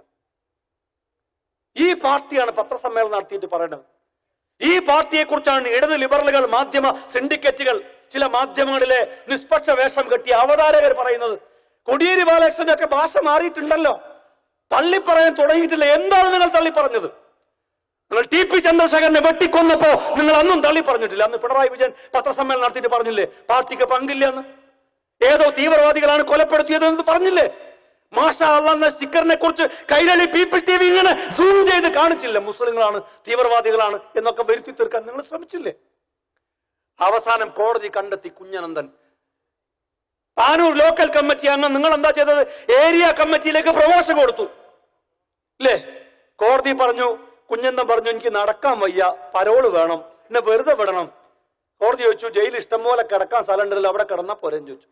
ഈ പാർട്ടിയാണ് പത്രസമ്മേളനം നടത്തിയിട്ട് പറയണത് ഈ പാർട്ടിയെ കുറിച്ചാണ് ഇടത് ലിബറലുകൾ മാധ്യമ സിൻഡിക്കേറ്റുകൾ ചില മാധ്യമങ്ങളിലെ നിഷ്പക്ഷ വേഷം കെട്ടിയ അവതാരകർ പറയുന്നത് കൊടിയേരി ബാലകൃഷ്ണന്റെ ഒക്കെ ഭാഷ മാറിയിട്ടുണ്ടല്ലോ തള്ളിപ്പറയാൻ തുടങ്ങിയിട്ടില്ല എന്താണ് നിങ്ങൾ തള്ളിപ്പറഞ്ഞത് നിങ്ങൾ ടി പി ചന്ദ്രശേഖരനെ വെട്ടിക്കൊന്നപ്പോ നിങ്ങൾ അന്നും തള്ളി പറഞ്ഞിട്ടില്ല അന്ന് പിണറായി വിജയൻ പത്രസമ്മേളനം നടത്തിയിട്ട് പറഞ്ഞില്ലേ പാർട്ടിക്ക് പങ്കില്ല എന്ന് ഏതോ തീവ്രവാദികളാണ് കൊലപ്പെടുത്തിയത് എന്ന് പറഞ്ഞില്ലേ മാഷാ അള്ളാ എന്ന സ്റ്റിക്കറിനെ കുറിച്ച് കൈരളി പീപ്പിൾ ടി വി ഇങ്ങനെ സൂം ചെയ്ത് കാണിച്ചില്ല മുസ്ലിങ്ങളാണ് തീവ്രവാദികളാണ് എന്നൊക്കെ വരുത്തി തീർക്കാൻ നിങ്ങൾ ശ്രമിച്ചില്ലേ അവസാനം കോടതി കണ്ടെത്തി കുഞ്ഞനന്ദൻ താനൂർ ലോക്കൽ കമ്മിറ്റി അംഗം നിങ്ങൾ എന്താ ചെയ്തത് ഏരിയ കമ്മിറ്റിയിലേക്ക് പ്രമോഷൻ കൊടുത്തു അല്ലേ കോടതി പറഞ്ഞു കുഞ്ഞന്തൻ പറഞ്ഞു എനിക്ക് നടക്കാൻ വയ്യ പരോള് വേണം എന്നെ വെറുതെ വിടണം കോടതി ചോദിച്ചു ജയിലിൽ ഇഷ്ടംപോലെ കിടക്കാൻ സ്ഥലമുണ്ടല്ലോ അവിടെ കിടന്നാ പോരെന്ന് ചോദിച്ചു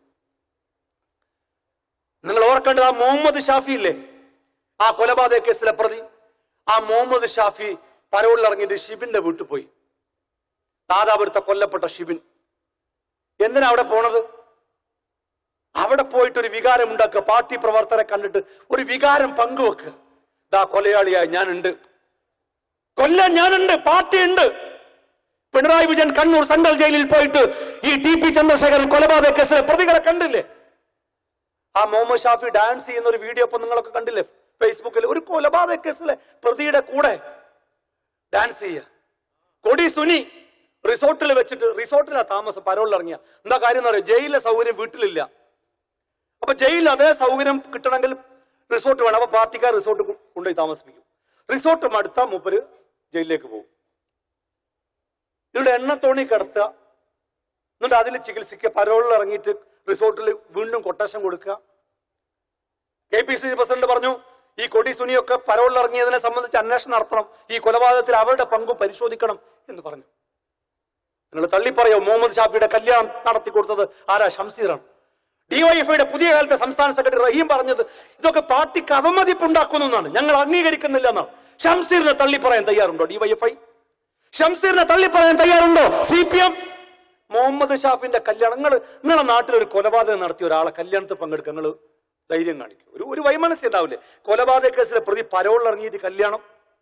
നിങ്ങൾ ഓർക്കേണ്ടത് ആ മുഹമ്മദ് ഷാഫി ഇല്ലേ ആ കൊലപാതക കേസിലെ പ്രതി ആ മുഹമ്മദ് ഷാഫി പരോളിൽ ഇറങ്ങിയിട്ട് ഷിബിന്റെ വീട്ടിൽ പോയി നാദാപുരത്തെ കൊല്ലപ്പെട്ട ഷിബിൻ എന്തിനാ അവിടെ പോണത് അവിടെ പോയിട്ട് ഒരു വികാരം ഉണ്ടാക്കുക പാർട്ടി പ്രവർത്തകരെ കണ്ടിട്ട് ഒരു വികാരം പങ്കുവെക്കുക ദാ കൊലയാളിയായി ഞാനുണ്ട് കൊല്ലാൻ ഞാനുണ്ട് പാർട്ടി ഉണ്ട് പിണറായി വിജയൻ കണ്ണൂർ സെൻട്രൽ ജയിലിൽ പോയിട്ട് ഈ ടി പി ചന്ദ്രശേഖരൻ കൊലപാതക കേസിലെ പ്രതികളെ കണ്ടില്ലേ ആ മുഹമ്മദ് ഷാഫി ഡാൻസ് ചെയ്യുന്ന ഒരു വീഡിയോ ഇപ്പൊ നിങ്ങളൊക്കെ കണ്ടില്ലേ ഫേസ്ബുക്കിൽ ഒരു കൊലപാതക കേസിലെ പ്രതിയുടെ കൂടെ ഡാൻസ് ചെയ്യുക കൊടി സുനി റിസോർട്ടിൽ വെച്ചിട്ട് റിസോർട്ടിലാ താമസം പരോളിൽ ഇറങ്ങിയ എന്താ കാര്യം എന്ന് പറയാം ജയിലിലെ സൗകര്യം വീട്ടിലില്ല അപ്പൊ ജയിലിൽ അതേ സൗകര്യം കിട്ടണമെങ്കിൽ റിസോർട്ട് വേണം അപ്പൊ പാർട്ടിക്കാർ റിസോർട്ട് കൊ- കൊണ്ടുപോയി താമസിപ്പിക്കും റിസോർട്ട് മടുത്ത മൂപ്പര് ജയിലിലേക്ക് പോകും ഇതിവിടെ എണ്ണത്തോണി കിടത്തുക എന്നിട്ട് അതിൽ ചികിത്സിക്കുക പരോളിൽ ഇറങ്ങിയിട്ട് റിസോർട്ടിൽ വീണ്ടും കൊട്ടേഷൻ കൊടുക്കുക K P C C president പറഞ്ഞു ഈ കൊടി സുനിയൊക്കെ പരോളിൽ ഇറങ്ങിയതിനെ സംബന്ധിച്ച് അന്വേഷണം നടത്തണം ഈ കൊലപാതകത്തിൽ അവരുടെ പങ്ക് പരിശോധിക്കണം എന്ന് പറഞ്ഞു നിങ്ങൾ തള്ളിപ്പറയോ മുഹമ്മദ് ഷാഫിയുടെ കല്യാണം നടത്തി കൊടുത്തത് ആരാ ഷംസീറാണ് ഡിവൈഎഫ്ഐയുടെ പുതിയ കാലത്തെ സംസ്ഥാന സെക്രട്ടറി റഹീം പറഞ്ഞത് ഇതൊക്കെ പാർട്ടിക്ക് അവമതിപ്പുണ്ടാക്കുന്നു എന്നാണ് ഞങ്ങൾ അംഗീകരിക്കുന്നില്ല എന്നാണ് ഷംസീറിനെ തള്ളിപ്പറയാൻ തയ്യാറുണ്ടോ ഡിവൈഎഫ്ഐ ഷംസീറിനെ തള്ളിപ്പറയാൻ തയ്യാറുണ്ടോ സി പി എം മുഹമ്മദ് ഷാഫിന്റെ കല്യാണം നിങ്ങൾ നിങ്ങളുടെ നാട്ടിൽ ഒരു കൊലപാതകം നടത്തിയ ഒരാളെ കല്യാണത്തിൽ പങ്കെടുക്കുക നിങ്ങൾ ധൈര്യം കാണിക്കും ഒരു ഒരു വൈമനസ്യം ഉണ്ടാവില്ലേ കൊലപാതക കേസിലെ പ്രതി പരോളിൽ ഇറങ്ങിയിട്ട് കല്യാണം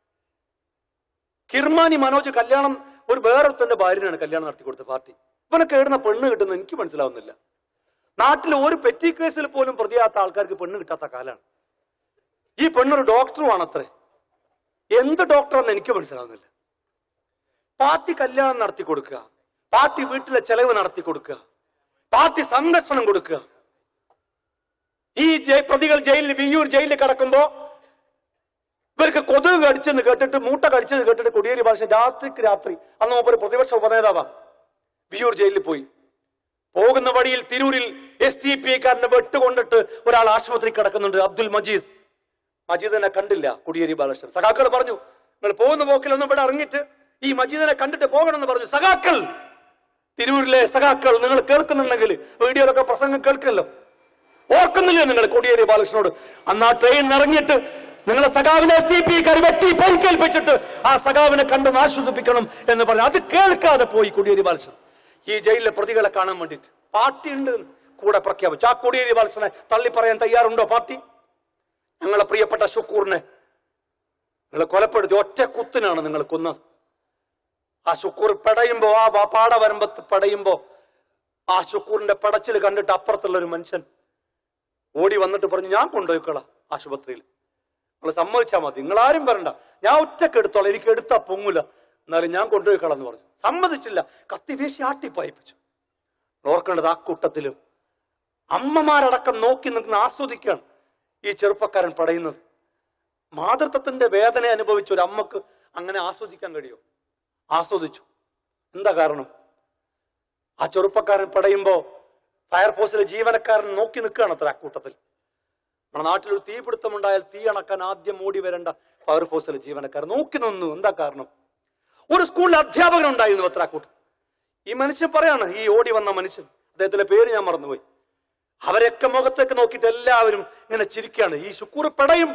കിർമാനി മനോജ് കല്യാണം ഒരു വേറൊരുത്തന്റെ ഭാര്യനാണ് കല്യാണം നടത്തി കൊടുത്ത പാർട്ടി ഇവനൊക്കെ എവിടുന്ന പെണ്ണ് കിട്ടുന്നത് എനിക്ക് മനസ്സിലാവുന്നില്ല നാട്ടിൽ ഒരു പെറ്റി കേസിൽ പോലും പ്രതിയാത്ത ആൾക്കാർക്ക് പെണ്ണ് കിട്ടാത്ത കാലാണ് ഈ പെണ്ണൊരു ഡോക്ടറുമാണ് അത്രേ എന്ത് ഡോക്ടറാന്ന് എനിക്ക് മനസ്സിലാവുന്നില്ല പാർട്ടി കല്യാണം നടത്തി കൊടുക്കുക പാർട്ടി വീട്ടിലെ ചെലവ് നടത്തി കൊടുക്കുക പാർട്ടി സംരക്ഷണം കൊടുക്കുക ഈ ജയി- പ്രതികൾ ജയിലിൽ വിയ്യൂർ ജയിലിൽ കിടക്കുമ്പോ ഇവർക്ക് കൊതുക് കടിച്ചെന്ന് കേട്ടിട്ട് മൂട്ട കടിച്ചെന്ന് കേട്ടിട്ട് കൊടിയേരി ഭാഷ രാത്രിക്ക് രാത്രി അന്ന് മൂപ്പര് പ്രതിപക്ഷ ഉപനേതാവാ വിയ്യൂർ ജയിലിൽ പോയി പോകുന്ന വഴിയിൽ തിരൂരിൽ എസ് ടി പി ഐക്കാരന്റെ വെട്ടുകൊണ്ടിട്ട് ഒരാൾ ആശുപത്രി കിടക്കുന്നുണ്ട് അബ്ദുൽ മജീദ് മജീദിനെ കണ്ടില്ല കൊടിയേരി ബാലകൃഷ്ണൻ സഖാക്കൾ പറഞ്ഞു നിങ്ങൾ പോകുന്ന പോക്കിലൊന്നും ഇവിടെ ഇറങ്ങിയിട്ട് ഈ മജീദിനെ കണ്ടിട്ട് പോകണമെന്ന് പറഞ്ഞു സഖാക്കൾ തിരൂരിലെ സഖാക്കൾ നിങ്ങൾ കേൾക്കുന്നുണ്ടെങ്കിൽ വീഡിയോയിലൊക്കെ പ്രസംഗം കേൾക്കല്ലോ ഓർക്കുന്നില്ലേ നിങ്ങൾ കോടിയേരി ബാലകൃഷ്ണനോട് അന്ന് ആ ട്രെയിൻ ഇറങ്ങിയിട്ട് നിങ്ങളെ സഖാവിനെ എസ് ടി പി വെട്ടി പരിക്കേൽപ്പിച്ചിട്ട് ആ സഖാവിനെ കണ്ടൊന്ന് ആശ്വസിപ്പിക്കണം എന്ന് പറഞ്ഞു അത് കേൾക്കാതെ പോയി കോടിയേരി ബാലകൃഷ്ണൻ ഈ ജയിലിലെ പ്രതികളെ കാണാൻ വേണ്ടിയിട്ട് പാർട്ടി ഉണ്ട് എന്ന് കൂടെ പ്രഖ്യാപിച്ചു ആ കോടിയേരി ബാലകൃഷ്ണനെ തള്ളി പറയാൻ തയ്യാറുണ്ടോ പാർട്ടി ഞങ്ങളെ പ്രിയപ്പെട്ട ഷുക്കൂറിനെ നിങ്ങൾ കൊലപ്പെടുത്തി ഒറ്റ കുത്തിനാണ് നിങ്ങൾ കൊന്നത് ആ ഷുക്കൂർ പെടയുമ്പോ ആ വ- പാടവരമ്പത്ത് പെടയുമ്പോ ആ ഷുക്കൂറിന്റെ പടച്ചിൽ കണ്ടിട്ട് അപ്പുറത്തുള്ള ഒരു മനുഷ്യൻ ഓടി വന്നിട്ട് പറഞ്ഞു ഞാൻ കൊണ്ടുപോയിക്കളാം ആശുപത്രിയിൽ നിങ്ങൾ സമ്മതിച്ചാൽ മതി നിങ്ങൾ ആരും വരണ്ട ഞാൻ ഒറ്റക്ക് എടുത്തോളാം എനിക്ക് എടുത്താ പൊങ്ങൂല എന്നാലും ഞാൻ കൊണ്ടുപോയിക്കളാം എന്ന് പറഞ്ഞു സമ്മതിച്ചില്ല കത്തി വീശി ആട്ടിപ്പായിപ്പിച്ചു ഓർക്കേണ്ടത് ആ കൂട്ടത്തിലും അമ്മമാരടക്കം നോക്കി നിൽക്കുന്ന ആസ്വദിക്കുകയാണ് ഈ ചെറുപ്പക്കാരൻ പടയുന്നത് മാതൃത്വത്തിന്റെ വേദന അനുഭവിച്ച ഒരു അമ്മക്ക് അങ്ങനെ ആസ്വദിക്കാൻ കഴിയോ ആസ്വദിച്ചു എന്താ കാരണം ആ ചെറുപ്പക്കാരൻ പടയുമ്പോ ഫയർഫോഴ്സിലെ ജീവനക്കാരൻ നോക്കി നിൽക്കുകയാണ് അത്ര അക്കൂട്ടത്തിൽ നമ്മുടെ നാട്ടിൽ ഒരു തീപിടുത്തം ഉണ്ടായാൽ തീ അണക്കാൻ ആദ്യം ഓടി വരേണ്ട ഫയർഫോഴ്സിലെ ജീവനക്കാരൻ നോക്കി നിന്നു എന്താ കാരണം ഒരു സ്കൂളിലെ അധ്യാപകൻ ഉണ്ടായിരുന്നു അത്ര അക്കൂട്ടം ഈ മനുഷ്യൻ പറയാണ് ഈ ഓടി വന്ന മനുഷ്യൻ അദ്ദേഹത്തിന്റെ പേര് ഞാൻ മറന്നുപോയി അവരൊക്കെ മുഖത്തേക്ക് നോക്കിയിട്ട് എല്ലാവരും ഇങ്ങനെ ചിരിക്കുകയാണ് ഈ ശുക്കൂർ പെടയുമ്പോ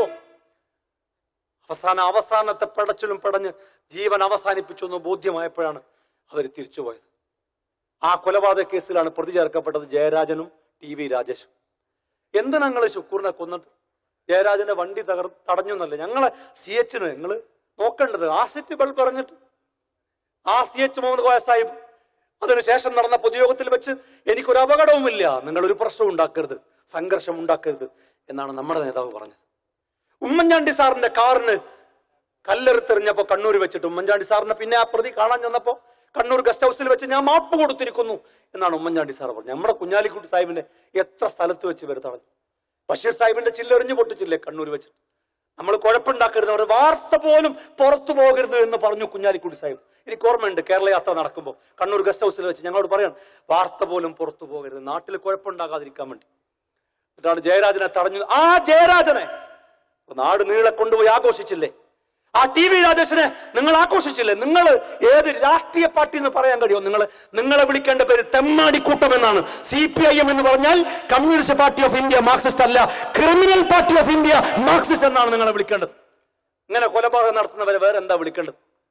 അവസാന അവസാനത്തെ പെടച്ചിലും പെടഞ്ഞ് ജീവൻ അവസാനിപ്പിച്ചു എന്ന് ബോധ്യമായപ്പോഴാണ് അവർ തിരിച്ചുപോയത് ആ കൊലപാതക കേസിലാണ് പ്രതി ചേർക്കപ്പെട്ടത് ജയരാജനും ടി വി രാജേഷും എന്ത് ഞങ്ങൾ ശുക്കൂറിനെ കൊന്നിട്ട് ജയരാജന്റെ വണ്ടി തകർ തടഞ്ഞു എന്നല്ല ഞങ്ങളെ സി എച്ചിന് നിങ്ങൾ നോക്കേണ്ടത് ആസിറ്റ് ബൾബ് പറഞ്ഞിട്ട് ആ സി എച്ച് മുഹമ്മദ് കോയ സാഹിബ് അതിനുശേഷം നടന്ന പൊതുയോഗത്തിൽ വെച്ച് എനിക്കൊരു അപകടവുമില്ല നിങ്ങൾ ഒരു പ്രശ്നം ഉണ്ടാക്കരുത് സംഘർഷം ഉണ്ടാക്കരുത് എന്നാണ് നമ്മുടെ നേതാവ് പറഞ്ഞത് ഉമ്മൻചാണ്ടി സാറിന്റെ കാറിന് കല്ലെറുത്തെറിഞ്ഞപ്പോ കണ്ണൂർ വെച്ചിട്ട് ഉമ്മൻചാണ്ടി സാറിനെ പിന്നെ ആ പ്രതി കാണാൻ ചെന്നപ്പോ കണ്ണൂർ ഗസ്റ്റ് ഹൗസിൽ വെച്ച് ഞാൻ മാപ്പ് കൊടുത്തിരിക്കുന്നു എന്നാണ് ഉമ്മൻചാണ്ടി സാർ പറഞ്ഞത് നമ്മുടെ കുഞ്ഞാലിക്കുട്ടി സാഹിബിനെ എത്ര സ്ഥലത്ത് വെച്ച് ഇവർ തടഞ്ഞു ബഷീർ സാഹിബിന്റെ ചില്ലെറിഞ്ഞു പൊട്ടിച്ചില്ലേ കണ്ണൂർ വെച്ച് നമ്മൾ കുഴപ്പമുണ്ടാക്കരുത് അവർ വാർത്ത പോലും പുറത്തു പോകരുത് എന്ന് പറഞ്ഞു കുഞ്ഞാലിക്കുട്ടി സാഹിബ് എനിക്ക് ഓർമ്മയുണ്ട് കേരള യാത്ര നടക്കുമ്പോൾ കണ്ണൂർ ഗസ്റ്റ് ഹൗസിൽ വെച്ച് ഞങ്ങളോട് പറയാം വാർത്ത പോലും പുറത്തു പോകരുത് നാട്ടിൽ കുഴപ്പമുണ്ടാകാതിരിക്കാൻ വേണ്ടി എന്നിട്ടാണ് ജയരാജനെ തടഞ്ഞു ആ ജയരാജനെ നാട് നീളെ കൊണ്ടുപോയി ആഘോഷിച്ചില്ലേ ആ ടി വി രാജേഷിനെ നിങ്ങൾ ആഘോഷിച്ചില്ലേ നിങ്ങൾ ഏത് രാഷ്ട്രീയ പാർട്ടി എന്ന് പറയാൻ കഴിയുമോ നിങ്ങൾ നിങ്ങളെ വിളിക്കേണ്ട പേര് തെമ്മാടിക്കൂട്ടം എന്നാണ് സി പി ഐ എം എന്ന് പറഞ്ഞാൽ communist party of India Marxist അല്ല criminal party of India Marxist എന്നാണ് നിങ്ങളെ വിളിക്കേണ്ടത് ഇങ്ങനെ കൊലപാതകം നടത്തുന്നവരെ വേറെ എന്താ വിളിക്കേണ്ടത്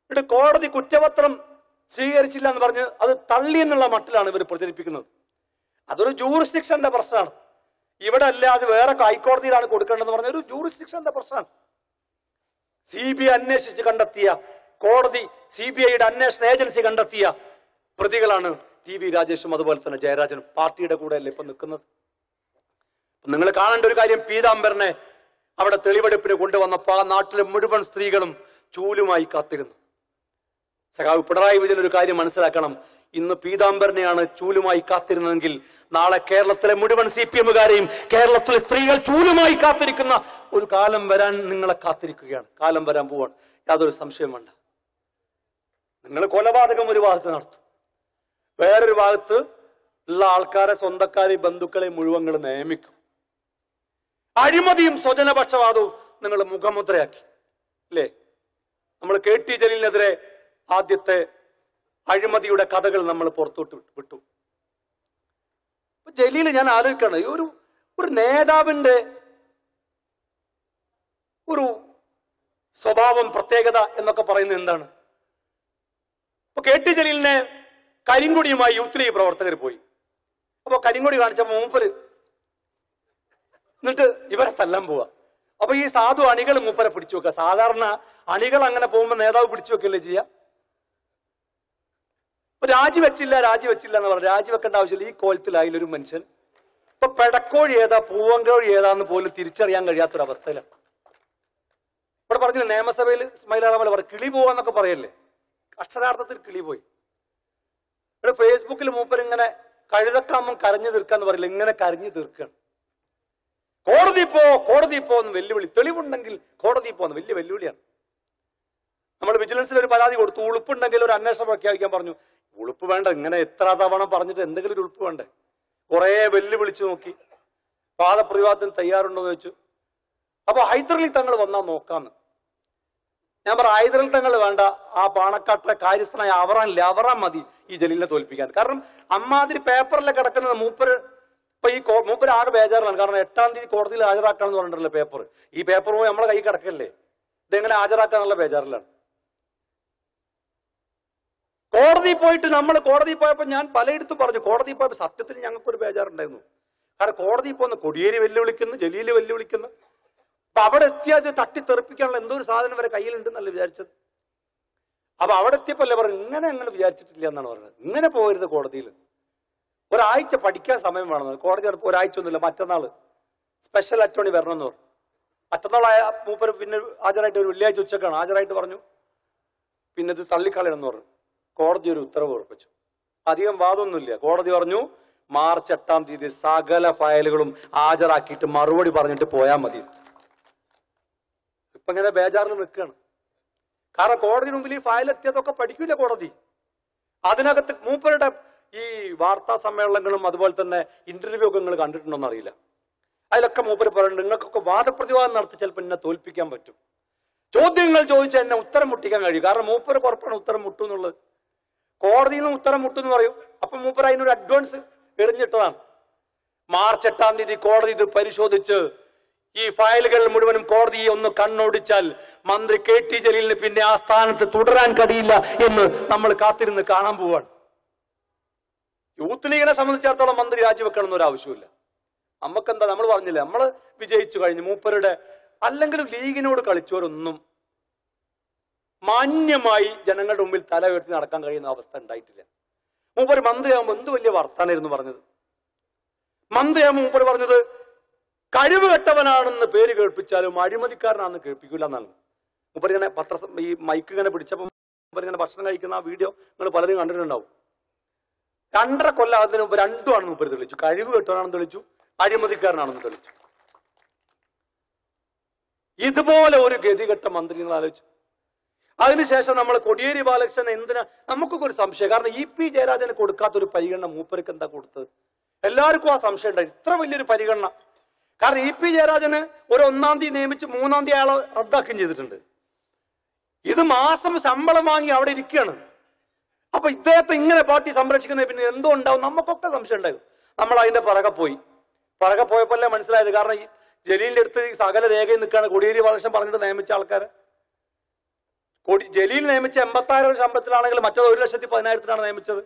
ഇവിടെ കോടതി കുറ്റപത്രം സ്വീകരിച്ചില്ല എന്ന് പറഞ്ഞ് അത് തള്ളി എന്നുള്ള മട്ടിലാണ് ഇവർ പ്രചരിപ്പിക്കുന്നത് അതൊരു ജൂറിസ്ഡിക്ഷന്റെ പ്രശ്നമാണ് ഇവിടെ അല്ല അത് വേറെ ഹൈക്കോടതിയിലാണ് കൊടുക്കേണ്ടതെന്ന് പറഞ്ഞ ഒരു ജൂറിസ്ഡിക്ഷന്റെ പ്രശ്നമാണ് സി ബി ഐ അന്വേഷിച്ച് കണ്ടെത്തിയ കോടതി സി ബി ഐയുടെ അന്വേഷണ ഏജൻസി കണ്ടെത്തിയ പ്രതികളാണ് ടി വി രാജേഷും അതുപോലെ തന്നെ ജയരാജനും പാർട്ടിയുടെ കൂടെ അല്ലേ ഇപ്പൊ നിൽക്കുന്നത് നിങ്ങൾ കാണേണ്ട ഒരു കാര്യം പീതാംബരനെ അവിടെ തെളിവെടുപ്പിന് കൊണ്ടുവന്നപ്പോ ആ നാട്ടിലെ മുഴുവൻ സ്ത്രീകളും ചൂലുമായി കാത്തിരുന്നു സഖാവ് പിണറായി വിജയൻ ഒരു കാര്യം മനസ്സിലാക്കണം ഇന്ന് പീതാംബരനെയാണ് ചൂലുമായി കാത്തിരുന്നതെങ്കിൽ നാളെ കേരളത്തിലെ മുഴുവൻ സി പി എമ്മുകാരെയും കേരളത്തിലെ സ്ത്രീകൾ ചൂലുമായി കാത്തിരിക്കുന്ന ഒരു കാലം വരാൻ നിങ്ങളെ കാത്തിരിക്കുകയാണ് കാലം വരാൻ പോവാണ് യാതൊരു സംശയം വേണ്ട നിങ്ങൾ കൊലപാതകം ഒരു ഭാഗത്ത് നടത്തും വേറൊരു ഭാഗത്ത് ഉള്ള ആൾക്കാരെ സ്വന്തക്കാരെ ബന്ധുക്കളെ മുഴുവൻ നിങ്ങൾ നിയമിക്കും അഴിമതിയും സ്വജനപക്ഷപാതവും നിങ്ങൾ മുഖമുദ്രയാക്കി അല്ലേ നമ്മൾ കെ ടി ജലീലിനെതിരെ ആദ്യത്തെ അഴിമതിയുടെ കഥകൾ നമ്മൾ പുറത്തോട്ട് വിട്ടു- വിട്ടു അപ്പൊ ജലീൽ ഞാൻ ആലോചിക്കണം ഈ ഒരു ഒരു നേതാവിന്റെ ഒരു സ്വഭാവം പ്രത്യേകത എന്നൊക്കെ പറയുന്നത് എന്താണ് അപ്പൊ കെ ടി ജലീലിനെ കരിങ്കൊടിയുമായി യൂത്ത് ലീഗ് പ്രവർത്തകർ പോയി അപ്പൊ കരിങ്കൊടി കാണിച്ചപ്പോ മൂപ്പര് എന്നിട്ട് ഇവരെ തല്ലാൻ പോവാ അപ്പൊ ഈ സാധു അണികൾ മൂപ്പരെ പിടിച്ചു വെക്കുക സാധാരണ അണികൾ അങ്ങനെ പോകുമ്പോ നേതാവ് പിടിച്ചു വെക്കല്ലേ ചെയ്യാ ഇപ്പൊ രാജിവെച്ചില്ല രാജിവെച്ചില്ല എന്ന് പറഞ്ഞു രാജിവെക്കേണ്ട ആവശ്യമില്ല ഈ കോലത്തിലായാലും ഒരു മനുഷ്യൻ ഇപ്പൊ പെടക്കോഴി ഏതാ പൂവങ്കോഴി ഏതാന്ന് പോലും തിരിച്ചറിയാൻ കഴിയാത്തൊരവസ്ഥയിലാണ് ഇവിടെ പറഞ്ഞില്ല നിയമസഭയിൽ സ്മൈലാറാമല പറഞ്ഞു കിളി പോവാന്നൊക്കെ പറയല്ലേ അക്ഷരാർത്ഥത്തിൽ കിളി പോയി ഇവിടെ ഫേസ്ബുക്കിൽ മൂപ്പർ ഇങ്ങനെ കഴുതക്കാമം കരഞ്ഞു തീർക്കാന്ന് പറയില്ല ഇങ്ങനെ കരഞ്ഞു തീർക്കുകയാണ് കോടതി പോ കോടതി പോ എന്ന് വെല്ലുവിളി തെളിവുണ്ടെങ്കിൽ കോടതി പോന്ന് വലിയ വെല്ലുവിളിയാണ് നമ്മൾ വിജിലൻസിൽ ഒരു പരാതി കൊടുത്തു ഉളുപ്പുണ്ടെങ്കിൽ ഒരു അന്വേഷണം പ്രഖ്യാപിക്കാൻ പറഞ്ഞു ഉളുപ്പ് വേണ്ട ഇങ്ങനെ എത്ര തവണ പറഞ്ഞിട്ട് എന്തെങ്കിലും ഒരു ഉളുപ്പ് വേണ്ടേ കുറെ വെല്ലുവിളിച്ചു നോക്കി വാദപ്രതിവാദത്തിന് തയ്യാറുണ്ടോ എന്ന് ചോദിച്ചു അപ്പൊ ഹൈദരലി തങ്ങൾ വന്നാൽ നോക്കാന്ന് ഞാൻ പറ ഹൈദരലി തങ്ങൾ വേണ്ട ആ പാണക്കാട്ടിലെ കാര്യസ്ഥനായ അവറാനില്ല അവറാൻ മതി ഈ ജലീലിനെ തോൽപ്പിക്കാൻ കാരണം അമ്മാതിരി പേപ്പറിലെ കിടക്കുന്നത് മൂപ്പര് ഇപ്പൊ ഈ കോ- മൂപ്പര് ആകെ ബേജാറിലാണ് കാരണം എട്ടാം തീയതി കോടതിയിൽ ഹാജരാക്കാന്ന് പറഞ്ഞിട്ടുള്ള പേപ്പർ ഈ പേപ്പർ പോയി നമ്മളെ കൈ കിടക്കല്ലേ ഇതെങ്ങനെ ഹാജരാക്കാന്നുള്ള ബേജാറിലാണ് കോടതി പോയിട്ട് നമ്മൾ കോടതി പോയപ്പോ ഞാൻ പലയിടത്തും പറഞ്ഞു കോടതി പോയപ്പോ സത്യത്തിൽ ഞങ്ങൾക്കൊരു ബേജാറുണ്ടായിരുന്നു കാരണം കോടതി പോകുന്ന കൊടിയേരി വെല്ലുവിളിക്കുന്നു ജലീല് വെല്ലുവിളിക്കുന്നു അപ്പൊ അവിടെ എത്തിയാൽ ഇത് തട്ടിത്തെറിപ്പിക്കാനുള്ള എന്തോ ഒരു സാധനം വരെ കയ്യിലുണ്ടെന്നല്ല വിചാരിച്ചത് അപ്പൊ അവിടെ എത്തിയപ്പല്ലേ പറഞ്ഞു ഇങ്ങനെ ഞങ്ങൾ വിചാരിച്ചിട്ടില്ല എന്നാണ് പറഞ്ഞത് ഇങ്ങനെ പോകരുത് കോടതിയിൽ ഒരാഴ്ച പഠിക്കാൻ സമയം വേണമെന്ന് കോടതി പറഞ്ഞപ്പോ ഒരാഴ്ച ഒന്നുമില്ല മറ്റന്നാള് സ്പെഷ്യൽ അറ്റോർണി വരണമെന്ന് പറഞ്ഞു മറ്റന്നാൾ ആ മൂപ്പര് പിന്നെ ഹാജരായിട്ട് ഒരു വെള്ളിയാഴ്ച ഉച്ചക്കാണ് ഹാജരായിട്ട് പറഞ്ഞു പിന്നെ ഇത് തള്ളിക്കളയണമെന്ന് പറഞ്ഞു കോടതി ഒരു ഉത്തരവ് ഉറപ്പിച്ചു അധികം വാദമൊന്നുമില്ല കോടതി പറഞ്ഞു മാർച്ച് എട്ടാം തീയതി സകല ഫയലുകളും ഹാജരാക്കിയിട്ട് മറുപടി പറഞ്ഞിട്ട് പോയാൽ മതി ഇപ്പൊ ഇങ്ങനെ ബേജാറിൽ നിൽക്കുകയാണ് കാരണം കോടതി മുമ്പിൽ ഈ ഫയൽ എത്തിയതൊക്കെ പഠിക്കൂല കോടതി അതിനകത്ത് മൂപ്പരുടെ ഈ വാർത്താ സമ്മേളനങ്ങളും അതുപോലെ തന്നെ ഇന്റർവ്യൂ ഒക്കെ നിങ്ങൾ കണ്ടിട്ടുണ്ടോന്ന് അറിയില്ല അതിലൊക്കെ മൂപ്പര് പറയുന്നുണ്ട് നിങ്ങൾക്കൊക്കെ വാദപ്രതിവാദം നടത്തി ചിലപ്പോൾ എന്നെ തോൽപ്പിക്കാൻ പറ്റും ചോദ്യങ്ങൾ ചോദിച്ചാൽ എന്നെ ഉത്തരം മുട്ടിക്കാൻ കഴിയും കാരണം മൂപ്പര് കുറപ്പാണ് ഉത്തരം മുട്ടും എന്നുള്ളത് കോടതിയിൽ നിന്ന് ഉത്തരം മുട്ടും എന്ന് പറയും അപ്പൊ മൂപ്പര് അതിനൊരു അഡ്വാൻസ് എറിഞ്ഞിട്ടതാണ് മാർച്ച് എട്ടാം തീയതി കോടതി ഇത് പരിശോധിച്ച് ഈ ഫയലുകൾ മുഴുവനും കോടതിയെ ഒന്ന് കണ്ണോടിച്ചാൽ മന്ത്രി കെ ടി ജലീലിന് പിന്നെ ആ സ്ഥാനത്ത് തുടരാൻ കഴിയില്ല എന്ന് നമ്മൾ കാത്തിരുന്ന് കാണാൻ പോവാണ് യൂത്ത് ലീഗിനെ സംബന്ധിച്ചിടത്തോളം മന്ത്രി രാജിവെക്കണം എന്നൊരു ആവശ്യമില്ല നമുക്കെന്താ നമ്മൾ പറഞ്ഞില്ല നമ്മൾ വിജയിച്ചു കഴിഞ്ഞു മൂപ്പരുടെ അല്ലെങ്കിലും ലീഗിനോട് കളിച്ചവരൊന്നും മാന്യമായി ജനങ്ങളുടെ മുമ്പിൽ തല ഉയർത്തി നടക്കാൻ കഴിയുന്ന അവസ്ഥ ഉണ്ടായിട്ടില്ല മൂപ്പര് മന്ത്രിയാകുമ്പോൾ എന്ത് വലിയ വർത്താനായിരുന്നു പറഞ്ഞത് മന്ത്രിയാകുമ്പോൾ മൂപ്പര് പറഞ്ഞത് കഴിവ് കെട്ടവനാണെന്ന് പേര് കേൾപ്പിച്ചാലും അഴിമതിക്കാരനാണെന്ന് കേൾപ്പിക്കില്ല എന്നാണ് മൂപ്പര് ഇങ്ങനെ പത്ര ഈ മൈക്ക് ഇങ്ങനെ പിടിച്ചപ്പോൾ മൂപ്പര് ഇങ്ങനെ ഭക്ഷണം കഴിക്കുന്ന ആ വീഡിയോ നിങ്ങൾ പലരും കണ്ടിട്ടുണ്ടാവും രണ്ടര കൊല്ലം അതിന് മുമ്പ് രണ്ടുമാണെന്ന് മൂപ്പര് തെളിച്ചു കഴിവ് കെട്ടവനാണെന്ന് തെളിച്ചു അഴിമതിക്കാരനാണെന്ന് തെളിച്ചു ഇതുപോലെ ഒരു ഗതികെട്ട മന്ത്രി നിങ്ങൾ ആലോചിച്ചു അതിനുശേഷം നമ്മൾ കൊടിയേരി ബാലകൃഷ്ണൻ എന്തിനാ നമുക്കൊക്കെ ഒരു സംശയം കാരണം ഇ പി ജയരാജന് കൊടുക്കാത്ത ഒരു പരിഗണന മൂപ്പർക്ക് എന്താ കൊടുത്തത് എല്ലാവർക്കും ആ സംശയം ഉണ്ടായി ഇത്ര വലിയൊരു പരിഗണന കാരണം ഇ പി ജയരാജന് ഒരു ഒന്നാം തീയതി നിയമിച്ച് മൂന്നാം തീയതി അയാളെ റദ്ദാക്കുകയും ചെയ്തിട്ടുണ്ട് ഇത് മാസം ശമ്പളം വാങ്ങി അവിടെ ഇരിക്കുകയാണ് അപ്പൊ ഇദ്ദേഹത്തെ ഇങ്ങനെ പാർട്ടി സംരക്ഷിക്കുന്നത് പിന്നെ എന്തോ ഉണ്ടാവും നമുക്കൊക്കെ സംശയം ഉണ്ടാവും നമ്മൾ അതിന്റെ പിറകെ പോയി പിറകെ പോയപ്പോഴല്ലേ മനസ്സിലായത് കാരണം ഈ ജലീലിന്റെ അടുത്ത് ഈ സകല രേഖയിൽ നിൽക്കുകയാണ് കൊടിയേരി ബാലകൃഷ്ണൻ പറഞ്ഞിട്ട് നിയമിച്ച ആൾക്കാര് കോടി ജലീൽ നിയമിച്ച എൺപത്തായിരം ശമ്പളത്തിലാണെങ്കിൽ മറ്റത് ഒരു ലക്ഷത്തി പതിനായിരത്തിനാണ് നിയമിച്ചത്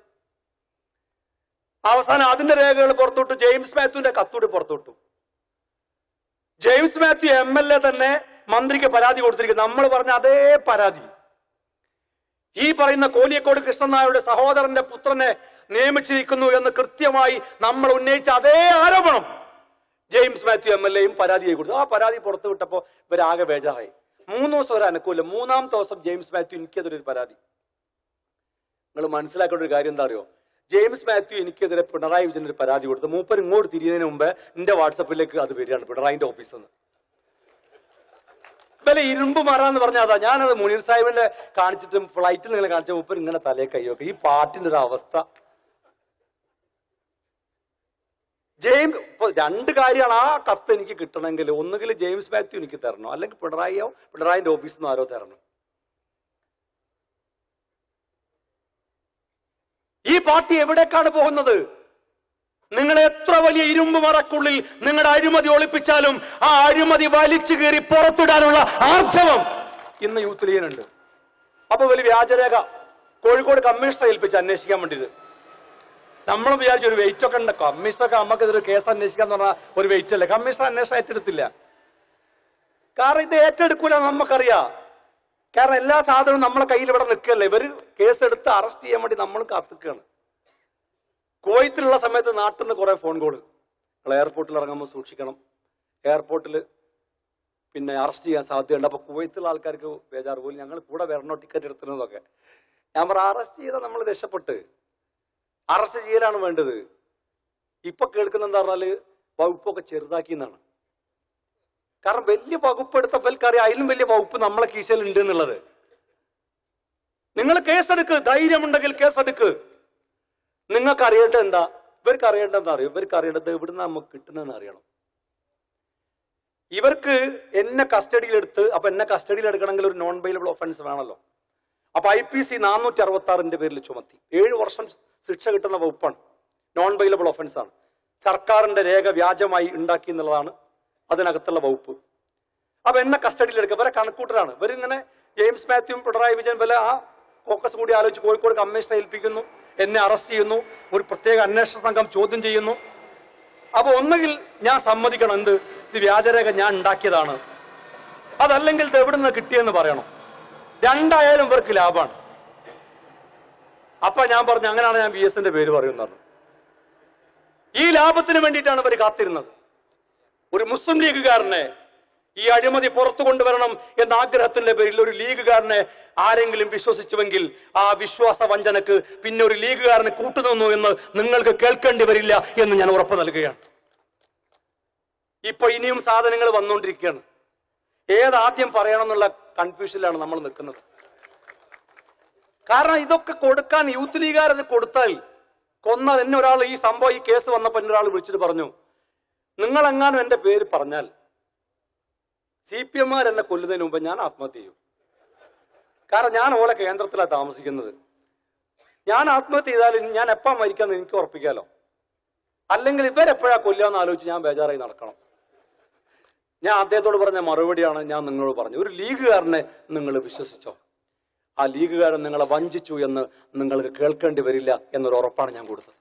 അവസാനം അതിന്റെ രേഖകൾ പുറത്തുവിട്ടു ജെയിംസ് മാത്യുവിന്റെ കത്തൂടി പുറത്തുവിട്ടു James Mathew M L A തന്നെ മന്ത്രിക്ക് പരാതി കൊടുത്തിരിക്കുന്നു നമ്മൾ പറഞ്ഞ അതേ പരാതി ഈ പറയുന്ന കോലിയക്കോട് കൃഷ്ണൻ നായരുടെ സഹോദരന്റെ പുത്രനെ നിയമിച്ചിരിക്കുന്നു എന്ന് കൃത്യമായി നമ്മൾ ഉന്നയിച്ച അതേ ആരോപണം ജെയിംസ് മാത്യു എം എൽ എയും പരാതിയായി കൊടുത്തു ആ പരാതി പുറത്തു വിട്ടപ്പോ ഇവരാകെ ബേജാറായി മൂന്ന് ദിവസം ഒരു അനുകൂലം മൂന്നാമത്തെ ദിവസം ജെയിംസ് മാത്യു എനിക്കെതിരെ ഒരു പരാതി നിങ്ങൾ മനസ്സിലാക്കേണ്ട ഒരു കാര്യം എന്താ അറിയോ ജെയിംസ് മാത്യു എനിക്കെതിരെ പിണറായി വിജയൻ ഒരു പരാതി കൊടുത്തു മൂപ്പർ ഇങ്ങോട്ട് തിരിയുന്നതിന് മുമ്പ് എന്റെ വാട്സപ്പിലേക്ക് അത് വരികയാണ് പിണറായിന്റെ ഓഫീസിൽ നിന്ന് ഇവലെ ഇരുമ്പ് മറാന്ന് പറഞ്ഞാൽ അതാ ഞാനത് മുനീർ സാഹിബിന്റെ കാണിച്ചിട്ടും ഫ്ലൈറ്റിൽ നിങ്ങൾ കാണിച്ച മൂപ്പർ ഇങ്ങനെ തലയെ കൈയൊക്കെ ഈ പാട്ടിന്റെ ഒരു അവസ്ഥ ജെയിംസ് ഇപ്പൊ രണ്ട് കാര്യമാണ് ആ കത്ത് എനിക്ക് കിട്ടണമെങ്കിൽ ഒന്നുകിൽ ജെയിംസ് മാത്യു എനിക്ക് തരണം അല്ലെങ്കിൽ പിണറായിയോ പിണറായിന്റെ ഓഫീസിൽ നിന്ന് ആരോ തരണം ഈ പാർട്ടി എവിടേക്കാണ് പോകുന്നത് നിങ്ങൾ എത്ര വലിയ ഇരുമ്പ് മറക്കുള്ളിൽ നിങ്ങളുടെ അഴിമതി ഒളിപ്പിച്ചാലും ആ അഴിമതി വലിച്ചു കീറി പുറത്തിടാനുള്ള ആർജവം ഇന്ന് യൂത്ത് ലീഗിനുണ്ട് അപ്പൊ വലിയ വ്യാജരേഖ കോഴിക്കോട് കമ്മീഷണറെ ഏൽപ്പിച്ച് അന്വേഷിക്കാൻ വേണ്ടിയിട്ട് നമ്മൾ വിചാരിച്ചു ഒരു വെയിറ്റ് ഒക്കെ ഉണ്ട് കമ്മീഷണറൊക്കെ നമുക്ക് ഇതൊരു കേസ് അന്വേഷിക്കാന്ന് പറഞ്ഞാൽ ഒരു വെയിറ്റ് അല്ലേ കമ്മീഷണർ അന്വേഷണം ഏറ്റെടുത്തില്ല കാരണം ഇത് ഏറ്റെടുക്കൂല നമുക്കറിയാം കാരണം എല്ലാ സാധനവും നമ്മളെ കയ്യിൽ ഇവിടെ നിൽക്കല്ലേ ഇവര് കേസ് എടുത്ത് അറസ്റ്റ് ചെയ്യാൻ വേണ്ടി നമ്മൾ കാത്തിക്കുകയാണ് കുവൈത്തിലുള്ള സമയത്ത് നാട്ടിൽ നിന്ന് കുറെ ഫോൺ കോള് നിങ്ങൾ എയർപോർട്ടിൽ ഇറങ്ങുമ്പോൾ സൂക്ഷിക്കണം എയർപോർട്ടിൽ പിന്നെ അറസ്റ്റ് ചെയ്യാൻ സാധ്യതയുണ്ട് അപ്പൊ കുവൈത്തിലുള്ള ആൾക്കാർക്ക് ബേജാറ് പോലും ഞങ്ങൾ കൂടെ വരണോ ടിക്കറ്റ് എടുത്തുന്നതൊക്കെ ഞാൻ പറ അറസ്റ്റ് ചെയ്താൽ നമ്മൾ രക്ഷപ്പെട്ട് അറസ്റ്റ് ചെയ്യലാണ് വേണ്ടത് ഇപ്പൊ കേൾക്കുന്ന എന്താ പറഞ്ഞാല് വകുപ്പൊക്കെ ചെറുതാക്കി എന്നാണ് കാരണം വലിയ വകുപ്പ് എടുത്ത ബൽക്കറിയാം അതിലും വലിയ വകുപ്പ് നമ്മളെ കീശയിൽ ഉണ്ട് എന്നുള്ളത് നിങ്ങൾ കേസെടുക്ക് ധൈര്യമുണ്ടെങ്കിൽ കേസെടുക്ക് നിങ്ങൾക്ക് അറിയേണ്ടത് എന്താ ഇവർക്ക് അറിയേണ്ടത് എന്താ അറിയോ ഇവർക്ക് അറിയേണ്ടത് എവിടുന്ന് നമുക്ക് കിട്ടുന്നതെന്ന് അറിയണം ഇവർക്ക് എന്നെ കസ്റ്റഡിയിലെടുത്ത് അപ്പൊ എന്നെ കസ്റ്റഡിയിൽ എടുക്കണമെങ്കിൽ ഒരു നോൺ ബെയിലബിൾ ഒഫൻസ് വേണമല്ലോ അപ്പൊ ഐ പി സി നാനൂറ്റി അറുപത്തി ആറിന്റെ പേരിൽ ചുമത്തി ഏഴ് വർഷം ശിക്ഷ കിട്ടുന്ന വകുപ്പാണ് നോൺ ബെയിലബിൾ ഒഫൻസ് ആണ് സർക്കാരിന്റെ രേഖ വ്യാജമായി ഉണ്ടാക്കി എന്നുള്ളതാണ് അതിനകത്തുള്ള വകുപ്പ് അപ്പൊ എന്നെ കസ്റ്റഡിയിൽ എടുക്കുക ഇവരെ കണക്കൂട്ടലാണ് ഇവരിങ്ങനെ ജെയിംസ് മാത്യുവും പിണറായി വിജയൻ വല്ല ആ ഫോക്കസ് കൂടി ആലോചിച്ച് കോഴിക്കോട് കമ്മീഷനെ ഏൽപ്പിക്കുന്നു എന്നെ അറസ്റ്റ് ചെയ്യുന്നു ഒരു പ്രത്യേക അന്വേഷണ സംഘം ചോദ്യം ചെയ്യുന്നു അപ്പൊ ഒന്നുകിൽ ഞാൻ സമ്മതിക്കണം എന്ത് ഇത് വ്യാജരേഖ ഞാൻ ഉണ്ടാക്കിയതാണ് അതല്ലെങ്കിൽ ഇത് എവിടെ നിന്ന് കിട്ടിയെന്ന് പറയണം രണ്ടായാലും ഇവർക്ക് ലാഭമാണ് അപ്പൊ ഞാൻ പറഞ്ഞു അങ്ങനെയാണ് ഞാൻ വി എസിന്റെ പേര് പറയുന്നത് ഈ ലാഭത്തിന് വേണ്ടിയിട്ടാണ് ഇവർ കാത്തിരുന്നത് ഒരു മുസ്ലിം ലീഗുകാരനെ ഈ അഴിമതി പുറത്തു കൊണ്ടുവരണം എന്ന ആഗ്രഹത്തിന്റെ പേരിൽ ഒരു ലീഗുകാരനെ ആരെങ്കിലും വിശ്വസിച്ചുവെങ്കിൽ ആ വിശ്വാസ വഞ്ചനക്ക് പിന്നെ ഒരു ലീഗുകാരനെ കൂട്ടുനിന്നു എന്ന് നിങ്ങൾക്ക് കേൾക്കേണ്ടി വരില്ല എന്ന് ഞാൻ ഉറപ്പ് നൽകുകയാണ് ഇപ്പൊ ഇനിയും സാധനങ്ങൾ വന്നുകൊണ്ടിരിക്കുകയാണ് ഏതാദ്യം പറയണം എന്നുള്ള കൺഫ്യൂഷനിലാണ് നമ്മൾ നിൽക്കുന്നത് കാരണം ഇതൊക്കെ കൊടുക്കാൻ യൂത്ത് ലീഗുകാരത് കൊടുത്താൽ കൊന്ന എന്നെ ഒരാൾ ഈ സംഭവം ഈ കേസ് വന്നപ്പോ എന്നെ ഒരാൾ വിളിച്ചിട്ട് പറഞ്ഞു നിങ്ങൾ എങ്ങാനും എന്റെ പേര് പറഞ്ഞാൽ സി പി എമ്മാർ എന്നെ കൊല്ലുന്നതിന് മുമ്പ് ഞാൻ ആത്മഹത്യ ചെയ്യും കാരണം ഞാൻ ഓലെ കേന്ദ്രത്തിലാണ് താമസിക്കുന്നത് ഞാൻ ആത്മഹത്യ ചെയ്താൽ ഞാൻ എപ്പാ മരിക്കാന്ന് എനിക്ക് ഉറപ്പിക്കാലോ അല്ലെങ്കിൽ ഇവരെപ്പോഴാ കൊല്ലാന്ന് ആലോചിച്ച് ഞാൻ ബേജാറായി നടക്കണം ഞാൻ അദ്ദേഹത്തോട് പറഞ്ഞ മറുപടിയാണ് ഞാൻ നിങ്ങളോട് പറഞ്ഞു ഒരു ലീഗുകാരനെ നിങ്ങൾ വിശ്വസിച്ചോ ആ ലീഗുകാരൻ നിങ്ങളെ വഞ്ചിച്ചു എന്ന് നിങ്ങൾക്ക് കേൾക്കേണ്ടി വരില്ല എന്നൊരു ഉറപ്പാണ് ഞാൻ കൊടുത്തത്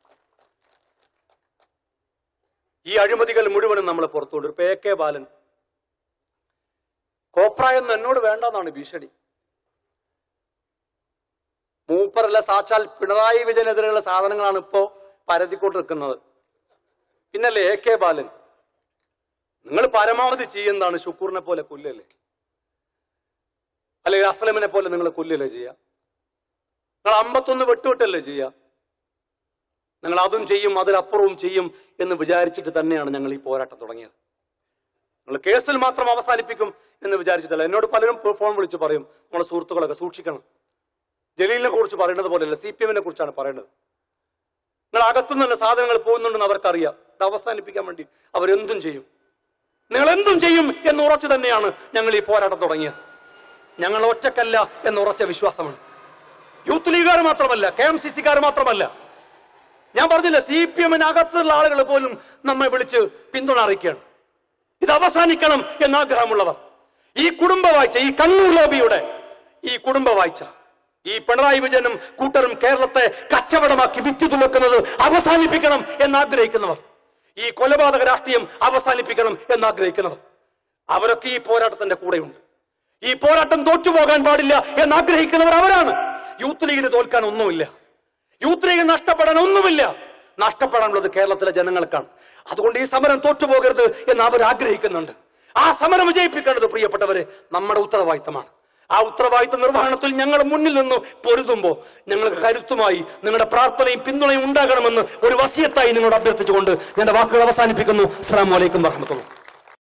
ഈ അഴിമതികൾ മുഴുവനും നമ്മൾ പുറത്തുകൊണ്ട് ഇപ്പൊ എ കെ ബാലൻ കോപ്രായൊന്നും എന്നോട് വേണ്ടെന്നാണ് ഭീഷണി മൂപ്പറല്ല സാക്ഷാൽ പിണറായി വിജയനെതിരെയുള്ള സാധനങ്ങളാണ് ഇപ്പോ പരതിക്കൊണ്ട് നിൽക്കുന്നത് പിന്നല്ലേ എ കെ ബാലൻ നിങ്ങൾ പരമാവധി ചെയ്യുന്നതാണ് ശുക്കൂറിനെ പോലെ കൊല്ലല്ലേ അല്ലെങ്കിൽ അസ്ലമിനെ പോലെ നിങ്ങൾ കൊല്ലല്ലേ ചെയ്യുക നിങ്ങൾ അമ്പത്തൊന്ന് വെട്ടുവിട്ടല്ലേ ചെയ്യുക നിങ്ങൾ അതും ചെയ്യും അതിലപ്പുറവും ചെയ്യും എന്ന് വിചാരിച്ചിട്ട് തന്നെയാണ് ഞങ്ങൾ ഈ പോരാട്ടം തുടങ്ങിയത് നിങ്ങൾ കേസിൽ മാത്രം അവസാനിപ്പിക്കും എന്ന് വിചാരിച്ചിട്ടല്ല എന്നോട് പലരും ഫോൺ വിളിച്ച് പറയും നമ്മളെ സുഹൃത്തുക്കളൊക്കെ സൂക്ഷിക്കണം ജലീലിനെ കുറിച്ച് പറയുന്നത് പോലെയല്ല സി പി എമ്മിനെ കുറിച്ചാണ് പറയുന്നത് നിങ്ങൾ അകത്തുനിന്നുള്ള സാധനങ്ങൾ പോകുന്നുണ്ടെന്ന് അവർക്കറിയാം ഇത് അവസാനിപ്പിക്കാൻ വേണ്ടി അവരെന്തും ചെയ്യും നിങ്ങൾ എന്തും ചെയ്യും എന്ന് ഉറച്ചു തന്നെയാണ് ഞങ്ങൾ ഈ പോരാട്ടം തുടങ്ങിയത് ഞങ്ങൾ ഒറ്റക്കല്ല എന്ന് ഉറച്ച വിശ്വാസമാണ് യൂത്ത് ലീഗുകാർ മാത്രമല്ല കെ എം സി സിക്കാർ മാത്രമല്ല ഞാൻ പറഞ്ഞില്ല സി പി എമ്മിന് അകത്തുള്ള ആളുകൾ പോലും നമ്മെ വിളിച്ച് പിന്തുണ അറിയിക്കുകയാണ് ഇത് അവസാനിക്കണം എന്ന ആഗ്രഹമുള്ളവർ ഈ കുടുംബ വാഴ്ച ഈ കണ്ണൂർ ലോബിയുടെ ഈ കുടുംബ വാഴ്ച ഈ പിണറായി വിജയനും കൂട്ടരും കേരളത്തെ കച്ചവടമാക്കി വിറ്റ് തുളക്കുന്നത് അവസാനിപ്പിക്കണം എന്ന് ആഗ്രഹിക്കുന്നവർ ഈ കൊലപാതക രാഷ്ട്രീയം അവസാനിപ്പിക്കണം എന്ന് ആഗ്രഹിക്കുന്നവർ അവരൊക്കെ ഈ പോരാട്ടത്തിന്റെ കൂടെയുണ്ട് ഈ പോരാട്ടം തോറ്റുപോകാൻ പാടില്ല എന്ന് ആഗ്രഹിക്കുന്നവർ അവരാണ് യൂത്ത് ലീഗിന് തോൽക്കാൻ ഒന്നുമില്ല യൂത്ത് ലീഗ് നഷ്ടപ്പെടാൻ ഒന്നുമില്ല നഷ്ടപ്പെടാനുള്ളത് കേരളത്തിലെ ജനങ്ങൾക്കാണ് അതുകൊണ്ട് ഈ സമരം തോറ്റുപോകരുത് എന്ന് അവർ ആഗ്രഹിക്കുന്നുണ്ട് ആ സമരം വിജയിപ്പിക്കേണ്ടത് പ്രിയപ്പെട്ടവരെ നമ്മുടെ ഉത്തരവാദിത്തമാണ് ആ ഉത്തരവാദിത്ത നിർവഹണത്തിൽ ഞങ്ങൾ മുന്നിൽ നിന്ന് പൊരുതുമ്പോൾ ഞങ്ങൾക്ക് കരുത്തുമായി നിങ്ങളുടെ പ്രാർത്ഥനയും പിന്തുണയും ഉണ്ടാകണമെന്ന് ഒരു വസിയത്തായി നിങ്ങളോട് അഭ്യർത്ഥിച്ചുകൊണ്ട് ഞാൻ വാക്കുകൾ അവസാനിപ്പിക്കുന്നു അസ്സാം വലൈക്കും വർഹമത്തുള്ള